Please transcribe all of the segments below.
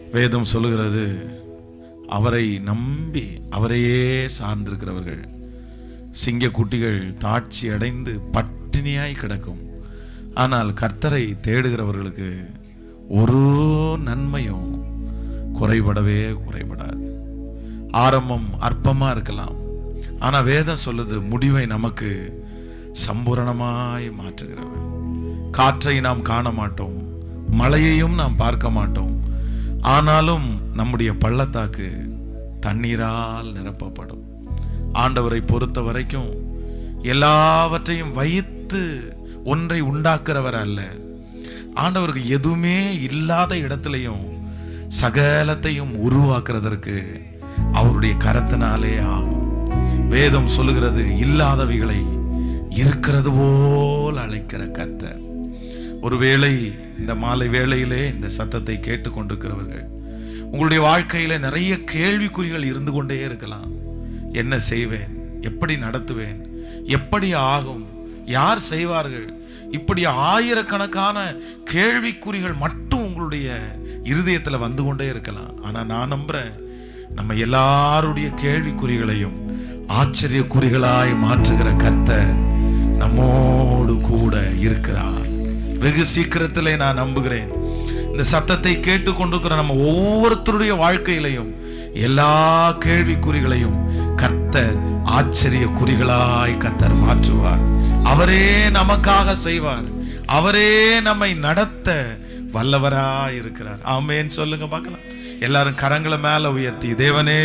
வேதம் சொல்லுகிறது அவரை நம்பி அவரையே சார்ந்திருக்கிறவர்கள் சிங்கக்குட்டிகள் தாட்சி அடைந்து பட்டினியாய் கிடக்கும் ஆனால் கர்த்தரை தேடுகிறவர்களுக்கு ஒரு நன்மையும் குறைபடவே குறைபடாது ஆரம்பம் அற்பமா இருக்கலாம் ஆனா வேதம் சொல்லுது முடிவை நமக்கு சம்பூரணமாய் மாற்றுகிறவர் காற்றை நாம் காண மாட்டோம் மழையையும் நாம் பார்க்க மாட்டோம் ஆனாலும் நம்முடைய பள்ளத்தாக்கு தண்ணீரால் நிரப்பப்படும் ஆண்டவரை பொறுத்த வரைக்கும் எல்லாவற்றையும் வைத்து ஒன்றை உண்டாக்குறவர் அல்ல ஆண்டவருக்கு எதுவுமே இல்லாத இடத்துலையும் சகலத்தையும் உருவாக்குறதற்கு அவருடைய கரத்தினாலே ஆகும் வேதம் சொல்லுகிறது இல்லாதவைகளை இருக்கிறது போல் அழைக்கிற கர்த்தர் ஒருவேளை இந்த மாலை வேளையிலே இந்த சத்தத்தை கேட்டுக்கொண்டிருக்கிறவர்கள் உங்களுடைய வாழ்க்கையில நிறைய கேள்விக்குறிகள் இருந்து கொண்டே இருக்கலாம் என்ன செய்வேன் எப்படி நடத்துவேன் எப்படி ஆகும் யார் செய்வார்கள் இப்படி ஆயிரக்கணக்கான கேள்விக்குறிகள் மட்டும் உங்களுடைய இருதயத்துல வந்து கொண்டே இருக்கலாம் ஆனா நான் நம்புறேன் நம்ம எல்லாருடைய கேள்விக்குறிகளையும் ஆச்சரிய குறிகளாய் மாற்றுகிற கர்த்தர் நம்மோடு கூட இருக்கிறார் வெகு சீக்கிரத்திலே நான் நம்புகிறேன் இந்த சத்தத்தை கேட்டுக்கொண்டிருக்கிற நம்ம ஒவ்வொருத்தருடைய வாழ்க்கையிலையும் எல்லா கேள்விக்குறிகளையும் கர்த்தர் ஆச்சரிய குறிகளாய் கர்த்தர் மாற்றுவார் அவரே நமக்காக செய்வார் அவரே நம்மை நடத்த வல்லவராய் இருக்கிறார் ஆமேன்னு சொல்லுங்க பார்க்கலாம் எல்லாரும் கரங்களை மேல உயர்த்தி தேவனே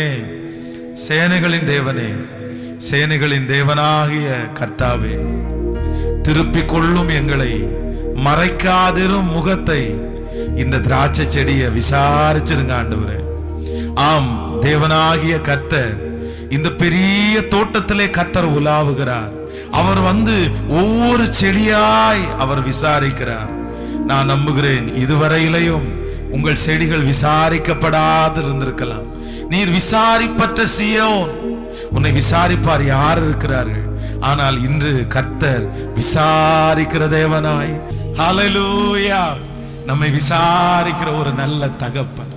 சேனைகளின் தேவனே சேனைகளின் தேவனாகிய கர்த்தாவே திருப்பிக் கொள்ளும் எங்களை மறைக்காதிரும் முகத்தை இந்த திராட்சை செடியை விசாரிச்சிருங்க ஆண்டவரே ஆம் தேவனாகிய கர்த்தர் இந்த பெரிய தோட்டத்திலே கர்த்தர் உலாவுகிறார் அவர் வந்து ஒவ்வொரு செடியாய் அவர் விசாரிக்கிறார் நான் நம்புகிறேன் இதுவரையிலையும் உங்கள் செடிகள் விசாரிக்கப்படாது இருந்திருக்கலாம் நீர் விசாரிப்பற்ற சியோன் உன்னை விசாரிப்பார் யார் இருக்கிறார்கள் ஆனால் இன்று கர்த்தர் விசாரிக்கிற தேவனாய் ஹalleluya நம்மை விசாரிக்கிற ஒரு நல்ல தகப்பன்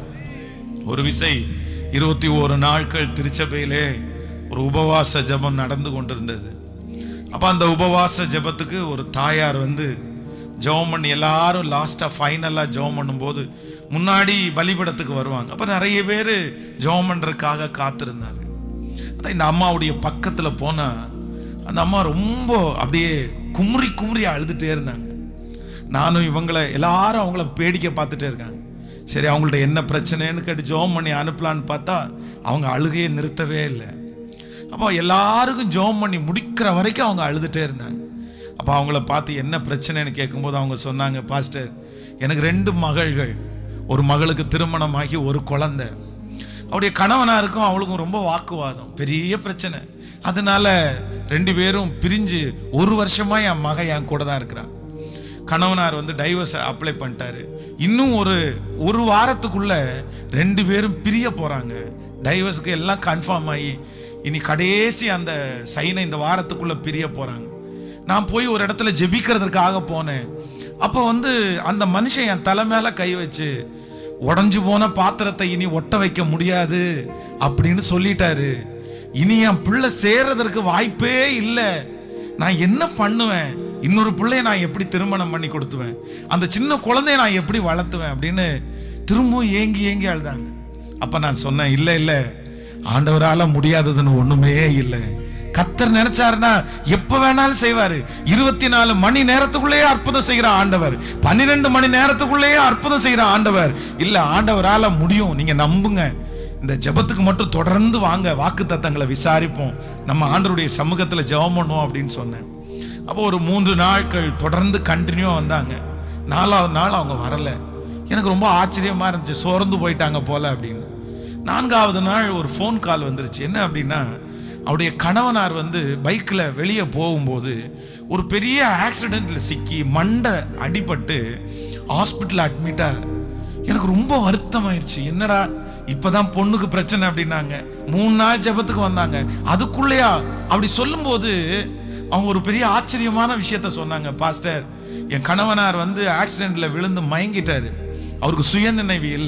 ஒரு விசை இருபத்தி ஓரு நாட்கள் திருச்சபையிலே ஒரு உபவாச ஜெபம் நடந்து கொண்டிருந்தது அப்ப அந்த உபவாச ஜெபத்துக்கு ஒரு தாயார் வந்து ஜெபம் பண்ணி எல்லாரும் லாஸ்டா ஃபைனலா ஜெபம் பண்ணும்போது முன்னாடி பலிபடத்துக்கு வருவாங்க அப்ப நிறைய பேர் ஜெபம் பண்றதுக்காக காத்திருந்தாங்க அதான் இந்த அம்மாவுடைய பக்கத்துல போனா அந்த அம்மா ரொம்ப அப்படியே குமுறி குமுறி அழுதுட்டே இருந்தாங்க நானும் இவங்களை எல்லாரும் அவங்கள வேடிக்கை பார்த்துட்டே இருக்காங்க சரி அவங்கள்ட்ட என்ன பிரச்சனைன்னு கேட்டு ஜோம் பண்ணி அனுப்பலான்னு பார்த்தா அவங்க அழுகையை நிறுத்தவே இல்லை அப்போ எல்லாருக்கும் ஜோம் பண்ணி முடிக்கிற வரைக்கும் அவங்க அழுதுட்டே இருந்தாங்க அப்போ அவங்கள பார்த்து என்ன பிரச்சனைன்னு கேட்கும்போது அவங்க சொன்னாங்க பாஸ்டர் எனக்கு ரெண்டு மகள்கள் ஒரு மகளுக்கு திருமணமாகி ஒரு குழந்தை அவருடைய கணவனாருக்கும் அவளுக்கும் ரொம்ப வாக்குவாதம் பெரிய பிரச்சனை அதனால ரெண்டு பேரும் பிரிஞ்சு ஒரு வருஷமா என் மக என் கூட தான் இருக்கிறான் கணவனார் வந்து டைவர்ஸ் அப்ளை பண்ணிட்டாரு இன்னும் ஒரு ஒரு வாரத்துக்குள்ள ரெண்டு பேரும் பிரிய போறாங்க டைவர்ஸ்க்கு எல்லாம் கன்ஃபார்ம் ஆகி இனி கடைசி அந்த சைனை இந்த வாரத்துக்குள்ள பிரிய போறாங்க நான் போய் ஒரு இடத்துல ஜெபிக்கிறதுக்காக போனேன் அப்போ வந்து அந்த மனுஷன் என் தலை மேல கை வச்சு உடைஞ்சு போன பாத்திரத்தை இனி ஒட்ட வைக்க முடியாது அப்படின்னு சொல்லிட்டாரு இனி என் பிள்ளை சேர்றதற்கு வாய்ப்பே இல்லை நான் என்ன பண்ணுவேன் இன்னொரு பிள்ளைய நான் எப்படி திருமணம் பண்ணி கொடுத்துவேன் அந்த சின்ன குழந்தைய நான் எப்படி வளர்த்துவேன் அப்படின்னு திரும்பவும் ஏங்கி ஏங்கி அழுதாங்க அப்ப நான் சொன்னேன் இல்லை இல்லை ஆண்டவரால முடியாததுன்னு ஒண்ணுமே இல்லை கத்தர் நினைச்சாருன்னா எப்ப வேணாலும் செய்வாரு இருபத்தி நாலு மணி நேரத்துக்குள்ளேயே அற்புதம் செய்கிற ஆண்டவர் பன்னிரெண்டு மணி நேரத்துக்குள்ளேயே அற்புதம் செய்கிற ஆண்டவர் இல்ல ஆண்டவரால முடியும் நீங்க நம்புங்க இந்த ஜெபத்துக்கு மட்டும் தொடர்ந்து வாங்க வாக்கு தத்தங்களை விசாரிப்போம் நம்ம ஆண்டவருடைய சமூகத்துல ஜெபம் பண்ணுவோம் அப்படின்னு சொன்னேன் அப்போ ஒரு மூன்று நாட்கள் தொடர்ந்து கண்டினியூவா வந்தாங்க நாலாவது நாள் அவங்க வரல எனக்கு ரொம்ப ஆச்சரியமா இருந்துச்சு சோர்ந்து போயிட்டாங்க போல அப்படின்னு நான்காவது நாள் ஒரு ஃபோன் கால் வந்துருச்சு என்ன அப்படின்னா அவருடைய கணவனார் வந்து பைக்கில் வெளியே போகும்போது ஒரு பெரிய ஆக்சிடென்ட்ல சிக்கி மண்டை அடிபட்டு ஹாஸ்பிட்டல் அட்மிட்டா எனக்கு ரொம்ப வருத்தமாயிருச்சு என்னடா இப்பதான் பொண்ணுக்கு பிரச்சனை அப்படின்னாங்க மூணு நாள் ஜெபத்துக்கு வந்தாங்க அதுக்குள்ளேயா அப்படி சொல்லும்போது அவங்க ஒரு பெரிய ஆச்சரியமான விஷயத்த சொன்னாங்க பாஸ்டர் என் கணவனார் வந்து ஆக்சிடென்ட்ல விழுந்து மயங்கிட்டாரு அவருக்கு சுயநினைவு இல்லை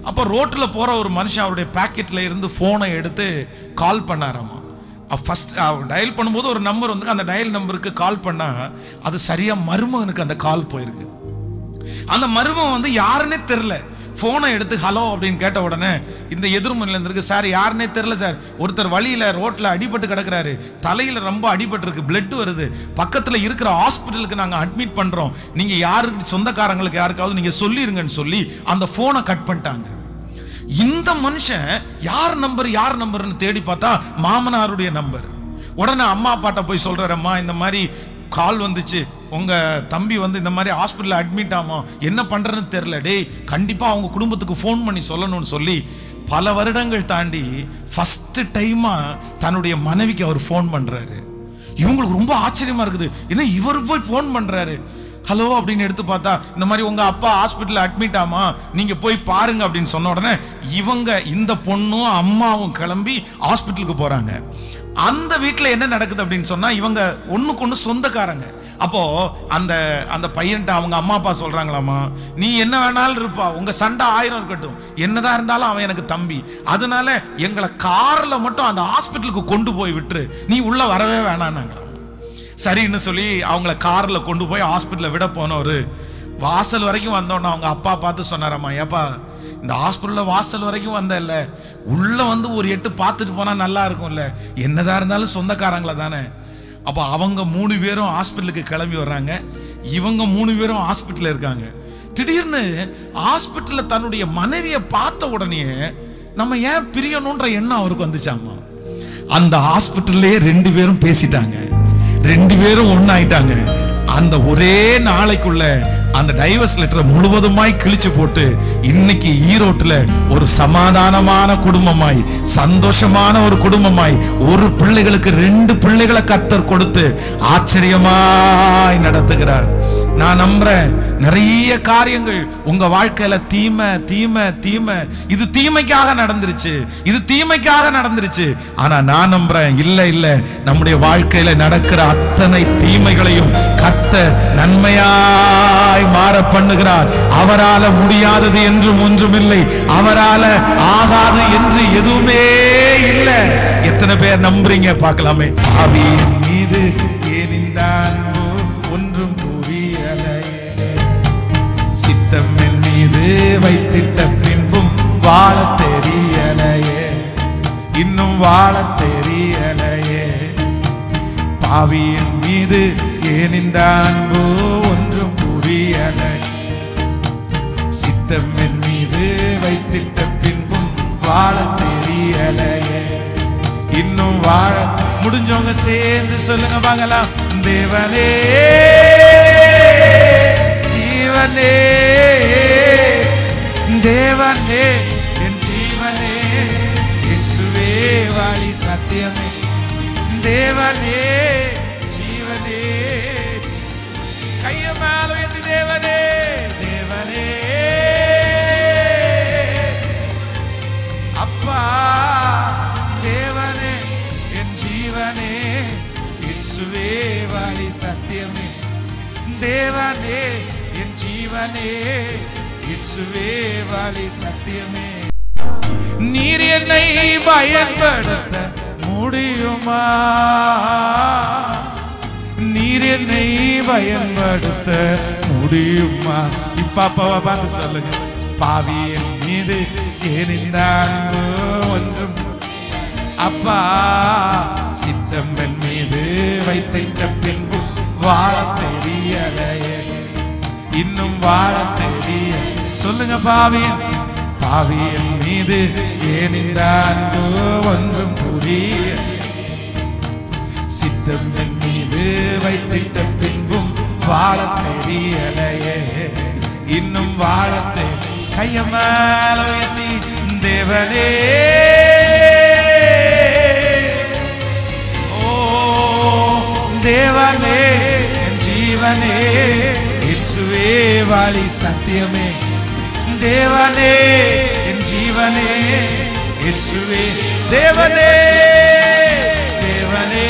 அப்போ ரோட்ல போற ஒரு மனுஷன் அவருடைய பாக்கெட்ல இருந்து போனை எடுத்து கால் பண்ணாராமா ஃபர்ஸ்ட் டயல் பண்ணும்போது ஒரு நம்பர் வந்து அந்த டயல் நம்பருக்கு கால் பண்ணா அது சரியா மருமகனுக்கு அந்த கால் போயிருக்கு அந்த மருமகன் வந்து யாருன்னே தெரில போனை எடுத்து ஹலோ அப்படின்னு கேட்ட உடனே இந்த எதிர்மனையில இருந்திருக்கு சார் யாருன்னே தெரில சார் ஒருத்தர் வழியில ரோட்ல அடிபட்டு கிடக்குறாரு தலையில ரொம்ப அடிபட்டு இருக்கு பிளட் வருது பக்கத்துல இருக்கிற ஹாஸ்பிட்டலுக்கு நாங்க அட்மிட் பண்றோம் நீங்க யாருக்கு சொந்தக்காரங்களுக்கு யாருக்காவது நீங்க சொல்லிருங்கன்னு சொல்லி அந்த போனை கட் பண்ணிட்டாங்க இந்த மனுஷன் யார் நம்பர் யார் நம்பர்னு தேடி பார்த்தா மாமனாருடைய நம்பர் உடனே அம்மா அப்பாட்ட போய் சொல்றாரம்மா இந்த மாதிரி கால் வந்துச்சு உங்க தம்பி வந்து இந்த மாதிரி ஹாஸ்பிட்டல் அட்மிட் ஆமா என்ன பண்றதுன்னு தெரியல டேய் கண்டிப்பா அவங்க குடும்பத்துக்கு ஃபோன் பண்ணி சொல்லணும்னு சொல்லி பல வருடங்கள் தாண்டி ஃபர்ஸ்ட் டைமா தன்னுடைய மனைவிக்கு அவர் ஃபோன் பண்றாரு இவங்களுக்கு ரொம்ப ஆச்சரியமா இருக்குது என்ன இவர் போய் ஃபோன் பண்றாரு ஹலோ அப்படின்னு எடுத்து பார்த்தா இந்த மாதிரி உங்க அப்பா ஹாஸ்பிட்டல் அட்மிட் ஆமா நீங்க போய் பாருங்க அப்படின்னு சொன்ன உடனே இவங்க இந்த பொண்ணும் அம்மாவும் கிளம்பி ஹாஸ்பிட்டலுக்கு போறாங்க அந்த வீட்ல என்ன நடக்குது அப்படின்னு சொன்னா இவங்க ஒண்ணுக்கு ஒண்ணு சொந்தக்காரங்க அப்போ அந்த அந்த பையன்ட்ட அவங்க அம்மா அப்பா சொல்றாங்களாமா நீ என்ன வேணாலும் இருப்பா உங்க சண்டை ஆயிரம் இருக்கட்டும் என்னதான் இருந்தாலும் அவன் எனக்கு தம்பி அதனால எங்களை கார்ல மட்டும் அந்த ஹாஸ்பிட்டலுக்கு கொண்டு போய் விட்டுரு நீ உள்ள வரவே வேணான்னாங்களாம் சரின்னு சொல்லி அவங்கள கார்ல கொண்டு போய் ஹாஸ்பிட்டல்ல விட போனவர் வாசல் வரைக்கும் வந்தோன்னே அவங்க அப்பா பார்த்து சொன்னாராம்மா ஏப்பா இந்த ஹாஸ்பிட்டல்ல வாசல் வரைக்கும் வந்தல்ல உள்ள வந்து ஒரு எட்டு பார்த்துட்டு போனா நல்லா இருக்கும்ல என்னதான் இருந்தாலும் சொந்தக்காரங்கள தானே அப்போ அவங்க மூணு பேரும் ஹாஸ்பிட்டலுக்கு கிளம்பி வர்றாங்க இவங்க மூணு பேரும் ஹாஸ்பிட்டல்ல இருக்காங்க திடீர்னு ஹாஸ்பிட்டல்ல தன்னுடைய மனைவியை பார்த்த உடனே நம்ம ஏன் பிரியணுன்ற எண்ணம் அவருக்கு வந்துச்சாமா அந்த ஹாஸ்பிட்டல்லே ரெண்டு பேரும் பேசிட்டாங்க ரெண்டு பேரும் ஒண்ணாயிட்டாங்க அந்த ஒரே நாளைக்குள்ள அந்த டைவர்ஸ் லெட்டரை முழுவதுமாய் கிழிச்சு போட்டு இன்னைக்கு ஈரோட்டுல ஒரு சமாதானமான குடும்பமாய் சந்தோஷமான ஒரு குடும்பமாய் ஒரு பிள்ளைகளுக்கு ரெண்டு பிள்ளைகளை கத்தர் கொடுத்து ஆச்சரியமாய் நடத்துகிறார் நான் நம்புறேன் நிறைய காரியங்கள் உங்க வாழ்க்கையில தீமை தீமை தீமை இது தீமைக்காக நடந்துருச்சு இது தீமைக்காக நடந்துருச்சு ஆனா நான் நம்புறேன் இல்ல இல்ல நம்முடைய வாழ்க்கையில நடக்கிற அத்தனை தீமைகளையும் கர்த்தர் நன்மையாய் மாற பண்ணுகிறார் அவரால முடியாதது என்றும் ஒன்றுமில்லை அவரால ஆகாது என்று எதுவுமே இல்லை எத்தனை பேர் நம்புறீங்க பார்க்கலாமே ஆவியின் மீது ஏன் இந்த அன்பு ஒன்றும் புரியலையே சித்தம் என் மீது வைத்திட்ட பின்பும் வாழ தெரியலையே இன்னும் வாழ தெரியலையே பாவியின் மீது ஏன் இந்த அன்பு ஒன்றும் புரியலை சித்தம் என் மீது வைத்திட்ட பின்பும் வாழ தெரியலையே இன்னும் வாழ முடிஞ்சவங்க சேர்ந்து சொல்லுங்க பார்க்கலாம் தேவனே ஜீவனே தேவனே என் ஜீவனே இயேசுவே வாழி சத்தியமே தேவனே ஜீவனே கைய மேல உயர்த்தி தேவனே தேவனே அப்பா தேவனே என் ஜீவனே இயேசுவே வாழி சத்தியமே தேவனே என் ஜீவனே இயேசுவே வாழி சத்தியமே நீர் என்னை பயன்படுத்த முடியுமா நீர் என்னை பயன்படுத்த முடியுமா இப்ப அப்பாவை பார்த்து சொல்லுங்க பாவியின் மீது ஏன் இந்த அன்பு ஒன்றும் அப்பா சித்தம் என் மீது வைத்திட்ட பின்பு வாழ தெரியலையே இன்னும் வாழ தெரிய சொல்லுங்க பாவியன் பாவியன் மீது ஏன் இந்த அன்பு ஒன்றும் புரிய சித்தம் என் மீது வைத்திட்ட பின்பும் வாழ தெரியலையே இன்னும் வாழ தெரிய கைய மேல உயர்த்தி தேவனே ஓ தேவனே என் ஜீவனே இயேசுவே வாழி சத்தியமே தேவனே என் ஜீவனே இயேசுவே தேவனே தேவனே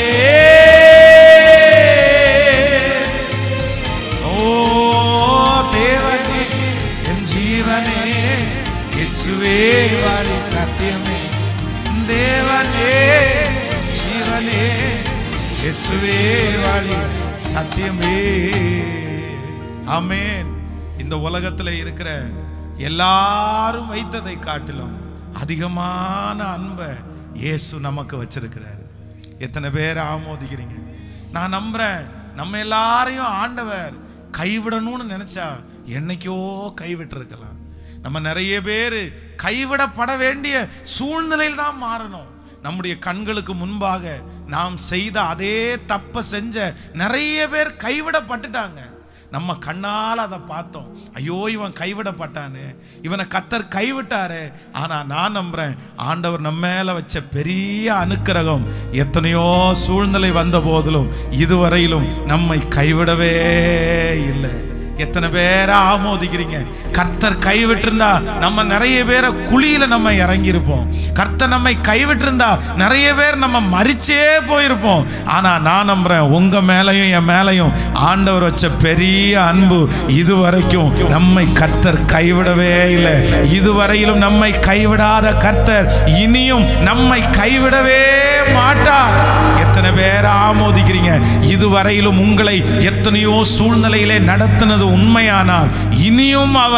ஓ தேவனே என் ஜீவனே இயேசுவே வாழி சத்தியமே தேவனே ஜீவனே இயேசுவே வாழி சத்தியமே ஆமென் இந்த உலகத்துல இருக்கிற எல்லாரும் வைத்ததை காட்டிலும் அதிகமான அன்பை இயேசு நமக்கு வச்சிருக்கிறாரு எத்தனை பேர் ஆமோதிக்கிறீங்க நான் நம்புறேன் நம்ம எல்லாரையும் ஆண்டவர் கைவிடணும்னு நினைச்சா என்னைக்கோ கைவிட்டு இருக்கலாம் நம்ம நிறைய பேர் கைவிடப்பட வேண்டிய சூழ்நிலையில் தான் மாறணும் நம்முடைய கண்களுக்கு முன்பாக நாம் செய்த அதே தப்ப செஞ்ச நிறைய பேர் கைவிடப்பட்டுட்டாங்க நம்ம கண்ணால் அதை பார்த்தோம் ஐயோ இவன் கைவிடப்பட்டானே இவனை கத்தர் கைவிட்டாரு ஆனா நான் நம்புறேன் ஆண்டவர் நம்ம மேல வச்ச பெரிய அனுக்கிரகம் எத்தனையோ சூழ்நிலை வந்த போதிலும் இதுவரையிலும் நம்மை கைவிடவே இல்லை எத்தனை பேரை ஆமோதிக்கிறீங்க கர்த்தர் கைவிட்டிருந்தா நம்ம நிறைய பேரை குழியில நம்ம இறங்கி இருப்போம் கர்த்தர் நம்மை கைவிட்டிருந்தா நிறைய பேர் நம்ம மறிச்சே போயிருப்போம் ஆனா நான் நம்புறேன் உங்க மேலையும் என் மேலையும் ஆண்டவர் வச்ச பெரிய அன்பு இதுவரைக்கும் நம்மை கர்த்தர் கைவிடவே இல்லை இதுவரையிலும் நம்மை கைவிடாத கர்த்தர் இனியும் நம்மை கைவிடவே மாட்டார் எத்தனை பேர் ஆமோதிக்கிறீங்க இதுவரையிலும் உங்களை எத்தனையோ சூழ்நிலையிலே நடத்தினது உண்மையானால் இனியும் அவர்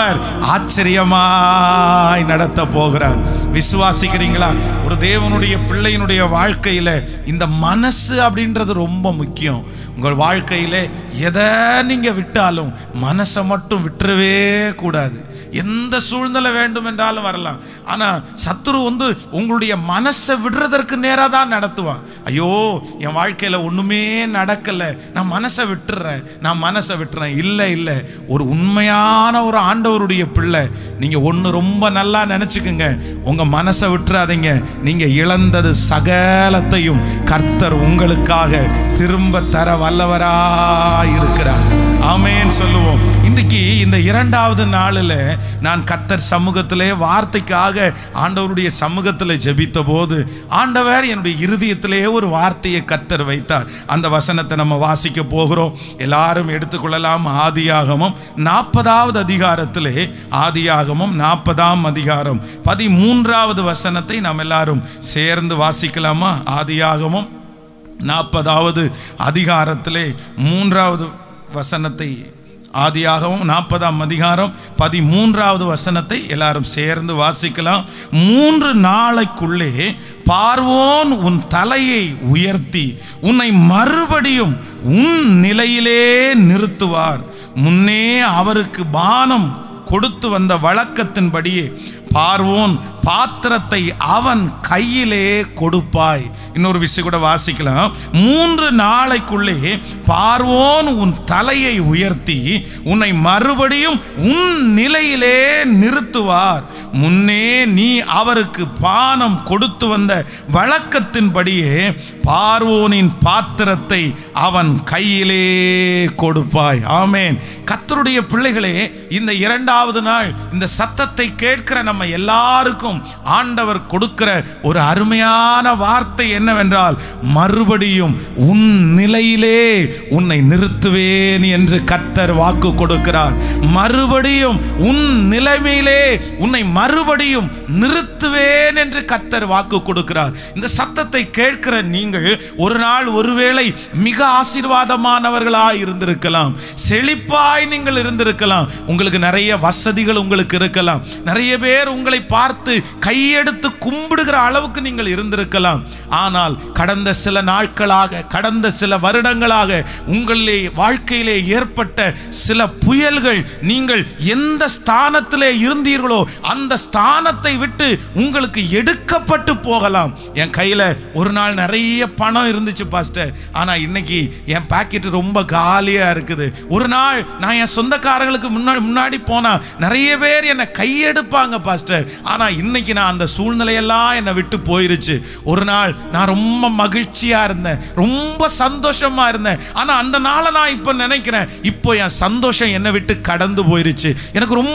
ஆச்சரியமாய் நடத்த போகிறார் விசுவாசிக்கிறீங்களா ஒரு தேவனுடைய பிள்ளையினுடைய வாழ்க்கையில இந்த மனசு அப்படின்றது ரொம்ப முக்கியம் உங்கள் வாழ்க்கையில எதை நீங்க விட்டாலும் மனசை மட்டும் விட்டுறவே கூடாது எந்த சூழ்நிலை வேண்டும் என்றாலும் வரலாம் ஆனா சத்துரு வந்து உங்களுடைய மனசை விடுறதற்கு நேராக தான் நடத்துவான் ஐயோ என் வாழ்க்கையில ஒண்ணுமே நடக்கல நான் மனசை விட்டுறேன் நான் மனசை விட்டுறேன் இல்லை இல்லை ஒரு உண்மையான ஒரு ஆண்டவருடைய பிள்ளை நீங்க ஒண்ணு ரொம்ப நல்லா நினைச்சுக்குங்க உங்க மனசை விட்டுறாதீங்க நீங்க இழந்தது சகலத்தையும் கர்த்தர் உங்களுக்காக திரும்ப தர வல்லவராய் இருக்கிறார் ஆமென் சொல்லுவோம் இன்னைக்கு இந்த இரண்டாவது நாளில் நான் கத்தர் சமூகத்திலே வார்த்தைக்காக ஆண்டவருடைய சமூகத்தில் ஜெபித்த போது ஆண்டவர் என்னுடைய இருதயத்திலே ஒரு வார்த்தையை கத்தர் வைத்தார் அந்த வசனத்தை நம்ம வாசிக்க போகிறோம் எல்லாரும் எடுத்துக்கொள்ளலாம் ஆதியாகமம் நாற்பதாவது அதிகாரத்திலே ஆதியாகமம் நாற்பதாம் அதிகாரம் பதிமூன்றாவது வசனத்தை நாம் எல்லாரும் சேர்ந்து வாசிக்கலாமா ஆதியாகமம் நாற்பதாவது அதிகாரத்திலே மூன்றாவது வசனத்தை ஆதியாகவும் நாற்பதாம் அதிகாரம் பதிமூன்றாவது வசனத்தை எல்லாரும் சேர்ந்து வாசிக்கலாம் மூன்று நாளைக்குள்ளே பார்வோன் உன் தலையை உயர்த்தி உன்னை மறுபடியும் உன் நிலையிலே நிறுத்துவார் முன்னே அவருக்கு பானம் கொடுத்து வந்த வழக்கத்தின்படியே பார்வோன் பாத்திரத்தை அவன் கையிலே கொடுப்பாய் இன்னொரு விஷயம் கூட வாசிக்கலாம் மூன்று நாளைக்குள்ளே பார்வோன் உன் தலையை உயர்த்தி உன்னை மறுபடியும் உன் நிலையிலே நிறுத்துவார் முன்னே நீ அவருக்கு பானம் கொடுத்து வந்த வழக்கத்தின்படியே பார்வோனின் பாத்திரத்தை அவன் கையிலே கொடுப்பாய் ஆமேன் கத்தருடைய பிள்ளைகளே இந்த இரண்டாவது நாள் இந்த சத்தத்தை கேட்கிற நம்ம எல்லாருக்கும் ஆண்டவர் கொடுக்கிற ஒரு அருமையான வார்த்தை என்னவென்றால் மறுபடியும் உன் நிலையிலே உன்னை நிறுத்துவேன் என்று கத்தர் வாக்கு கொடுக்கிறார் மறுபடியும் உன் நிலைமையிலே உன்னை மறுபடியும் நிறுத்துவேன் என்று கத்தர் வாக்கு கொடுக்கிறார் இந்த சத்தத்தை கேட்கிற நீங்கள் ஒரு நாள் ஒருவேளை மிக ஆசீர்வாதமானவர்களாய் இருந்திருக்கலாம் செழிப்பாய் நீங்கள் இருந்திருக்கலாம் உங்களுக்கு நிறைய வசதிகள் உங்களுக்கு இருக்கலாம் நிறைய பேர் உங்களை பார்த்து கையெடுத்து கும்பிடுகிற அளவுக்கு நீங்கள் இருந்திருக்கலாம் ஆனால் கடந்த சில நாட்களாக கடந்த சில வருடங்களாக உங்களிலே வாழ்க்கையிலே ஏற்பட்ட சில புயல்கள் நீங்கள் எந்த ஸ்தானத்திலே இருந்தீர்களோ அந்த ஸ்தானத்தை விட்டு உங்களுக்கு எடுக்கப்பட்டு போகலாம் என் கையில ஒரு நாள் நிறைய பணம் இருந்துச்சு பாஸ்டர் ஆனா இன்னைக்கு என் பாக்கெட் ரொம்ப காலியா இருக்குது ஒரு நாள் நான் என் சொந்தக்காரங்களுக்கு முன்னாடி முன்னாடி போனா நிறைய பேர் என்னை கையெடுப்பாங்க பாஸ்டர் ஆனா இன்னைக்கு நான் அந்த சூழ்நிலையெல்லாம் என்னை விட்டு போயிருச்சு ஒரு நாள் நான் ரொம்ப மகிழ்ச்சியா இருந்தேன் ரொம்ப சந்தோஷமா இருந்தேன் ஆனா அந்த நாளை நான் இப்ப நினைக்கிறேன் இப்போ என் சந்தோஷம் என்னை விட்டு கடந்து போயிருச்சு எனக்கு ரொம்ப துக்கம்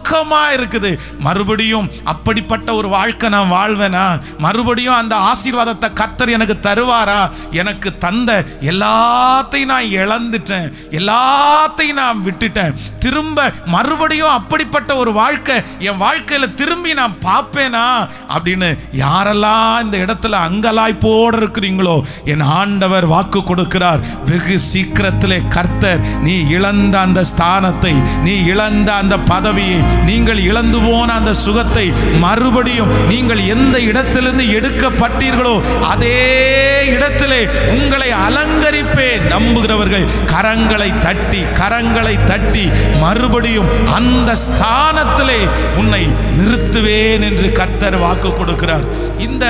துக்கமா இருக்குது மறுபடியும் அப்படிப்பட்ட ஒரு வாழ்க்கை நான் வாழ்வேனா மறுபடியும் அந்த ஆசீர்வாதத்தை கத்தர் எனக்கு தருவாரா எனக்கு தந்த எல்லாத்தையும் நான் இழந்துட்டேன் எல்லாத்தையும் நான் விட்டுட்டேன் திரும்ப மறுபடியும் அப்படிப்பட்ட ஒரு வாழ்க்கை என் வாழ்க்கையில திரும்பி நான் பார்ப்பேனா அப்படின்னு யாரெல்லாம் இந்த இடத்துல அங்கலாய்ப்போடு இருக்கிறீங்களோ என் ஆண்டவர் வாக்கு கொடுக்கிறார் வெகு சீக்கிரத்திலே கர்த்தர் நீ இழந்த அந்த ஸ்தானத்தை நீ இழந்த அந்த பதவியை நீங்கள் இழந்து போன அந்த சுகத்தை மறுபடியும் நீங்கள் எந்த இடத்திலிருந்து எடுக்கப்பட்டீர்களோ அதே இடத்திலே உங்களை அலங்கரிப்பேன் நம்புகிறவர்கள் கரங்களை தட்டி கரங்களை தட்டி மறுபடியும் அந்த ஸ்தானத்திலே உன்னை நிறுத்துவேன் என்று கர்த்தர் வாக்கு கொடுக்கிறார் இந்த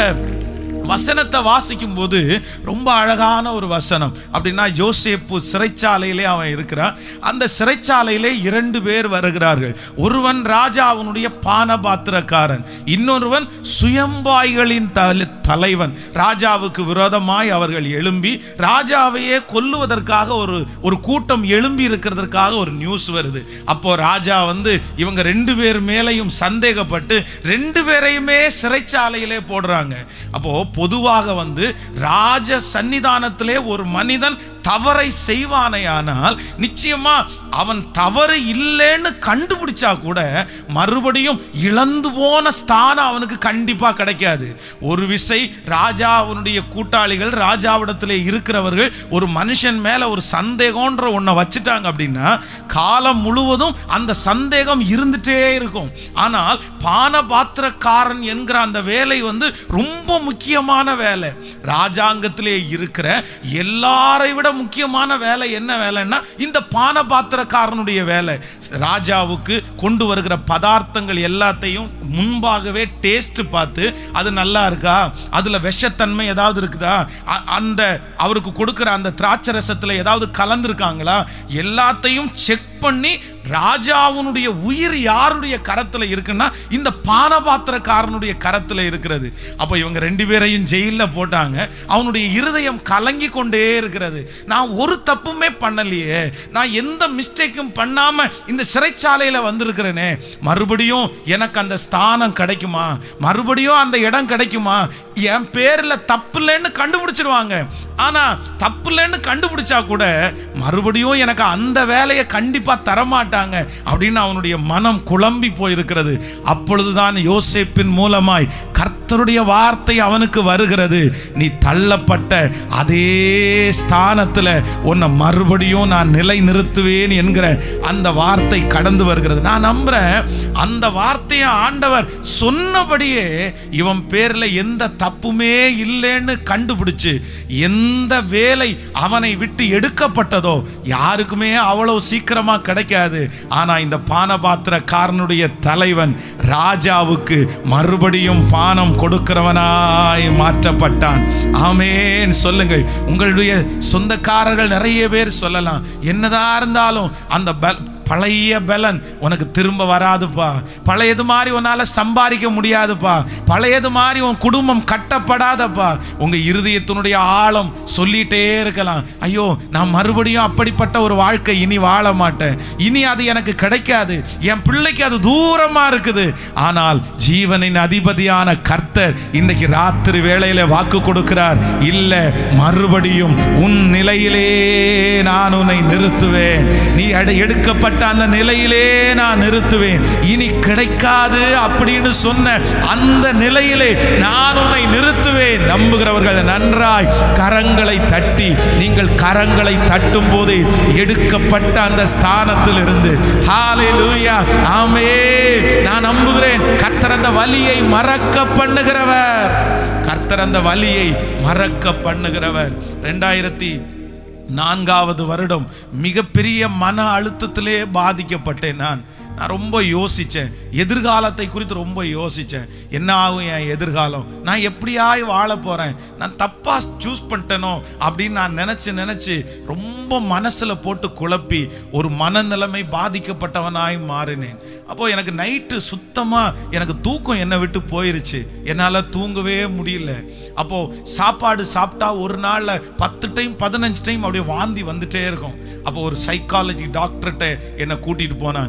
வசனத்தை வாசிக்கும் போது ரொம்ப அழகான ஒரு வசனம் அப்படின்னா யோசேப்பு சிறைச்சாலையிலே அவன் இருக்கிறான் அந்த சிறைச்சாலையிலே இரண்டு பேர் வருகிறார்கள் ஒருவன் ராஜாவினுடைய பானபாத்திரக்காரன் இன்னொருவன் சுயம்பாய்களின் தல- தலைவன் ராஜாவுக்கு விரோதமாய் அவர்கள் எழும்பி ராஜாவையே கொல்லுவதற்காக ஒரு ஒரு கூட்டம் எழும்பி இருக்கிறதற்காக ஒரு நியூஸ் வருது அப்போ ராஜா வந்து இவங்க ரெண்டு பேர் மேலையும் சந்தேகப்பட்டு ரெண்டு பேரையுமே சிறைச்சாலையிலே போடுறாங்க அப்போ பொதுவாக வந்து ராஜ சன்னிதானத்திலே ஒரு மனிதன் தவறை செய்வானேயானால் நிச்சயமா அவன் தவறு இல்லைன்னு கண்டுபிடிச்சா கூட மறுபடியும் இழந்து போன ஸ்தானம் அவனுக்கு கண்டிப்பா கிடைக்காது ஒரு விசை ராஜா அவனுடைய கூட்டாளிகள் ராஜாவிடத்திலே இருக்கிறவர்கள் ஒரு மனுஷன் மேல ஒரு சந்தேகம்ன்ற ஒன்றை வச்சுட்டாங்க அப்படின்னா காலம் முழுவதும் அந்த சந்தேகம் இருந்துட்டே இருக்கும் ஆனால் பானபாத்திரக்காரன் என்கிற அந்த வேலை வந்து ரொம்ப முக்கியமான வேலை ராஜாங்கத்திலே இருக்கிற எல்லாரை விட முக்கியமான வேலை என்ன வேலைன்னா இந்த பானபாத்திரக்காரனுடைய வேலை ராஜாவுக்கு கொண்டு வருகிற பதார்த்தங்கள் எல்லாத்தையும் முன்பாகவே டேஸ்ட் பார்த்து அது நல்லா இருக்கா அதுல விஷத்தன்மை ஏதாவது இருக்குதா அ- அந்த அவருக்கு கொடுக்கிற அந்த திராட்சை ரசத்துல ஏதாவது கலந்துருக்காங்களா எல்லாத்தையும் செக் பண்ணி ராஜாவுனுடைய உயிர் யாருடைய கரத்துல இருக்குன்னா இந்த பானபாத்திரக்காரனுடைய கரத்துல இருக்கிறது அப்போ இவங்க ரெண்டு பேரையும் ஜெயில்ல போட்டாங்க அவனுடைய இருதயம் கலங்கி கொண்டே இருக்கிறது நான் ஒரு தப்புமே பண்ணலையே நான் எந்த மிஸ்டேக்கும் பண்ணாம இந்த சிறைச்சாலையில வந்திருக்கிறேனே மறுபடியும் எனக்கு அந்த ஸ்தானம் கிடைக்குமா மறுபடியும் அந்த இடம் கிடைக்குமா என் பேர்ல தப்பு இல்லைன்னு கண்டுபிடிச்சிருவாங்க ஆனா தப்பு இல்லைன்னு கண்டுபிடிச்சா கூட மறுபடியும் எனக்கு அந்த வேலையை கண்டிப்பா தரமாட்டாங்க அப்படின்னு அவனுடைய மனம் குழம்பி போயிருக்கிறது அப்பொழுதுதான் யோசேப்பின் மூலமாய் கர்த்தருடைய வார்த்தை அவனுக்கு வருகிறது நீ தள்ளப்பட்ட அதே ஸ்தானத்துல உன்னை மறுபடியும் நான் நிலை நிறுத்துவேன் என்கிற அந்த வார்த்தை கடந்து வருகிறது நான் நம்புறேன் அந்த வார்த்தையை ஆண்டவர் சொன்னபடியே இவன் பேர்ல எந்த தப்புமே இல்லைன்னு கண்டுபிடிச்சு எந்த வேலை அவனை விட்டு எடுக்கப்பட்டதோ யாருக்குமே அவ்வளவு சீக்கிரமா கிடைக்காது ஆனா இந்த பானபாத்திரக்காரனுடைய தலைவன் ராஜாவுக்கு மறுபடியும் பானம் கொடுக்கிறவனாய் மாற்றப்பட்டான் ஆமேன் சொல்லுங்கள் உங்களுடைய சொந்தக்காரர்கள் நிறைய பேர் சொல்லலாம் என்னதான் இருந்தாலும் அந்த பல் பழைய பலன் உனக்கு திரும்ப வராதுப்பா பழையது மாதிரி உன்னால சம்பாதிக்க முடியாதுப்பா பழையது மாதிரி உன் குடும்பம் கட்டப்படாதப்பா உங்க இருதயத்தினுடைய ஆழம் சொல்லிட்டே இருக்கலாம் ஐயோ நான் மறுபடியும் அப்படிப்பட்ட ஒரு வாழ்க்கை இனி வாழ மாட்டேன் இனி அது எனக்கு கிடைக்காது என் பிள்ளைக்கு அது தூரமா இருக்குது ஆனால் ஜீவனின் அதிபதியான கர்த்தர் இன்னைக்கு ராத்திரி வேளையில வாக்கு கொடுக்கிறார் இல்ல மறுபடியும் உன் நிலையிலே நான் உன்னை நிறுத்துவேன் நீ அட- எடுக்கப்பட்ட அந்த நிலையிலே நான் நிறுத்துவேன் இனி கிடைக்காது அப்படின்னு சொன்ன அந்த நிலையிலே நான் உன்னை நிறுத்துவேன் நம்புகிறவர்கள் நன்றாய் கரங்களை தட்டி நீங்கள் கரங்களை தட்டும் போது எடுக்கப்பட்ட அந்த ஸ்தானத்தில் இருந்து ஹalleluya ஆமே நான் நம்புகிறேன் கர்த்தர் அந்த வலியை மறக்க பண்ணுகிறவர் கர்த்தர் அந்த வலியை மறக்க பண்ணுகிறவர் ரெண்டாயிரத்தி நான்காவது வருடம் மிகப்பெரிய மன அழுத்தத்திலே பாதிக்கப்பட்டேன் நான் நான் ரொம்ப யோசித்தேன் எதிர்காலத்தை குறித்து ரொம்ப யோசித்தேன் என்ன ஆகும் என் எதிர்காலம் நான் எப்படியாய் வாழ போகிறேன் நான் தப்பாக சூஸ் பண்ணிட்டேனோ அப்படின்னு நான் நினச்சி நினச்சி ரொம்ப மனசில் போட்டு குழப்பி ஒரு மனநிலைமை பாதிக்கப்பட்டவனாய் மாறினேன் அப்போது எனக்கு நைட்டு சுத்தமாக எனக்கு தூக்கம் என்னை விட்டு போயிருச்சு என்னால் தூங்கவே முடியல அப்போது சாப்பாடு சாப்பிட்டா ஒரு நாளில் பத்து டைம் பதினஞ்சு டைம் அப்படியே வாந்தி வந்துட்டே இருக்கும் அப்போ ஒரு சைக்காலஜி டாக்டர்கிட்ட என்னை கூட்டிகிட்டு போனாங்க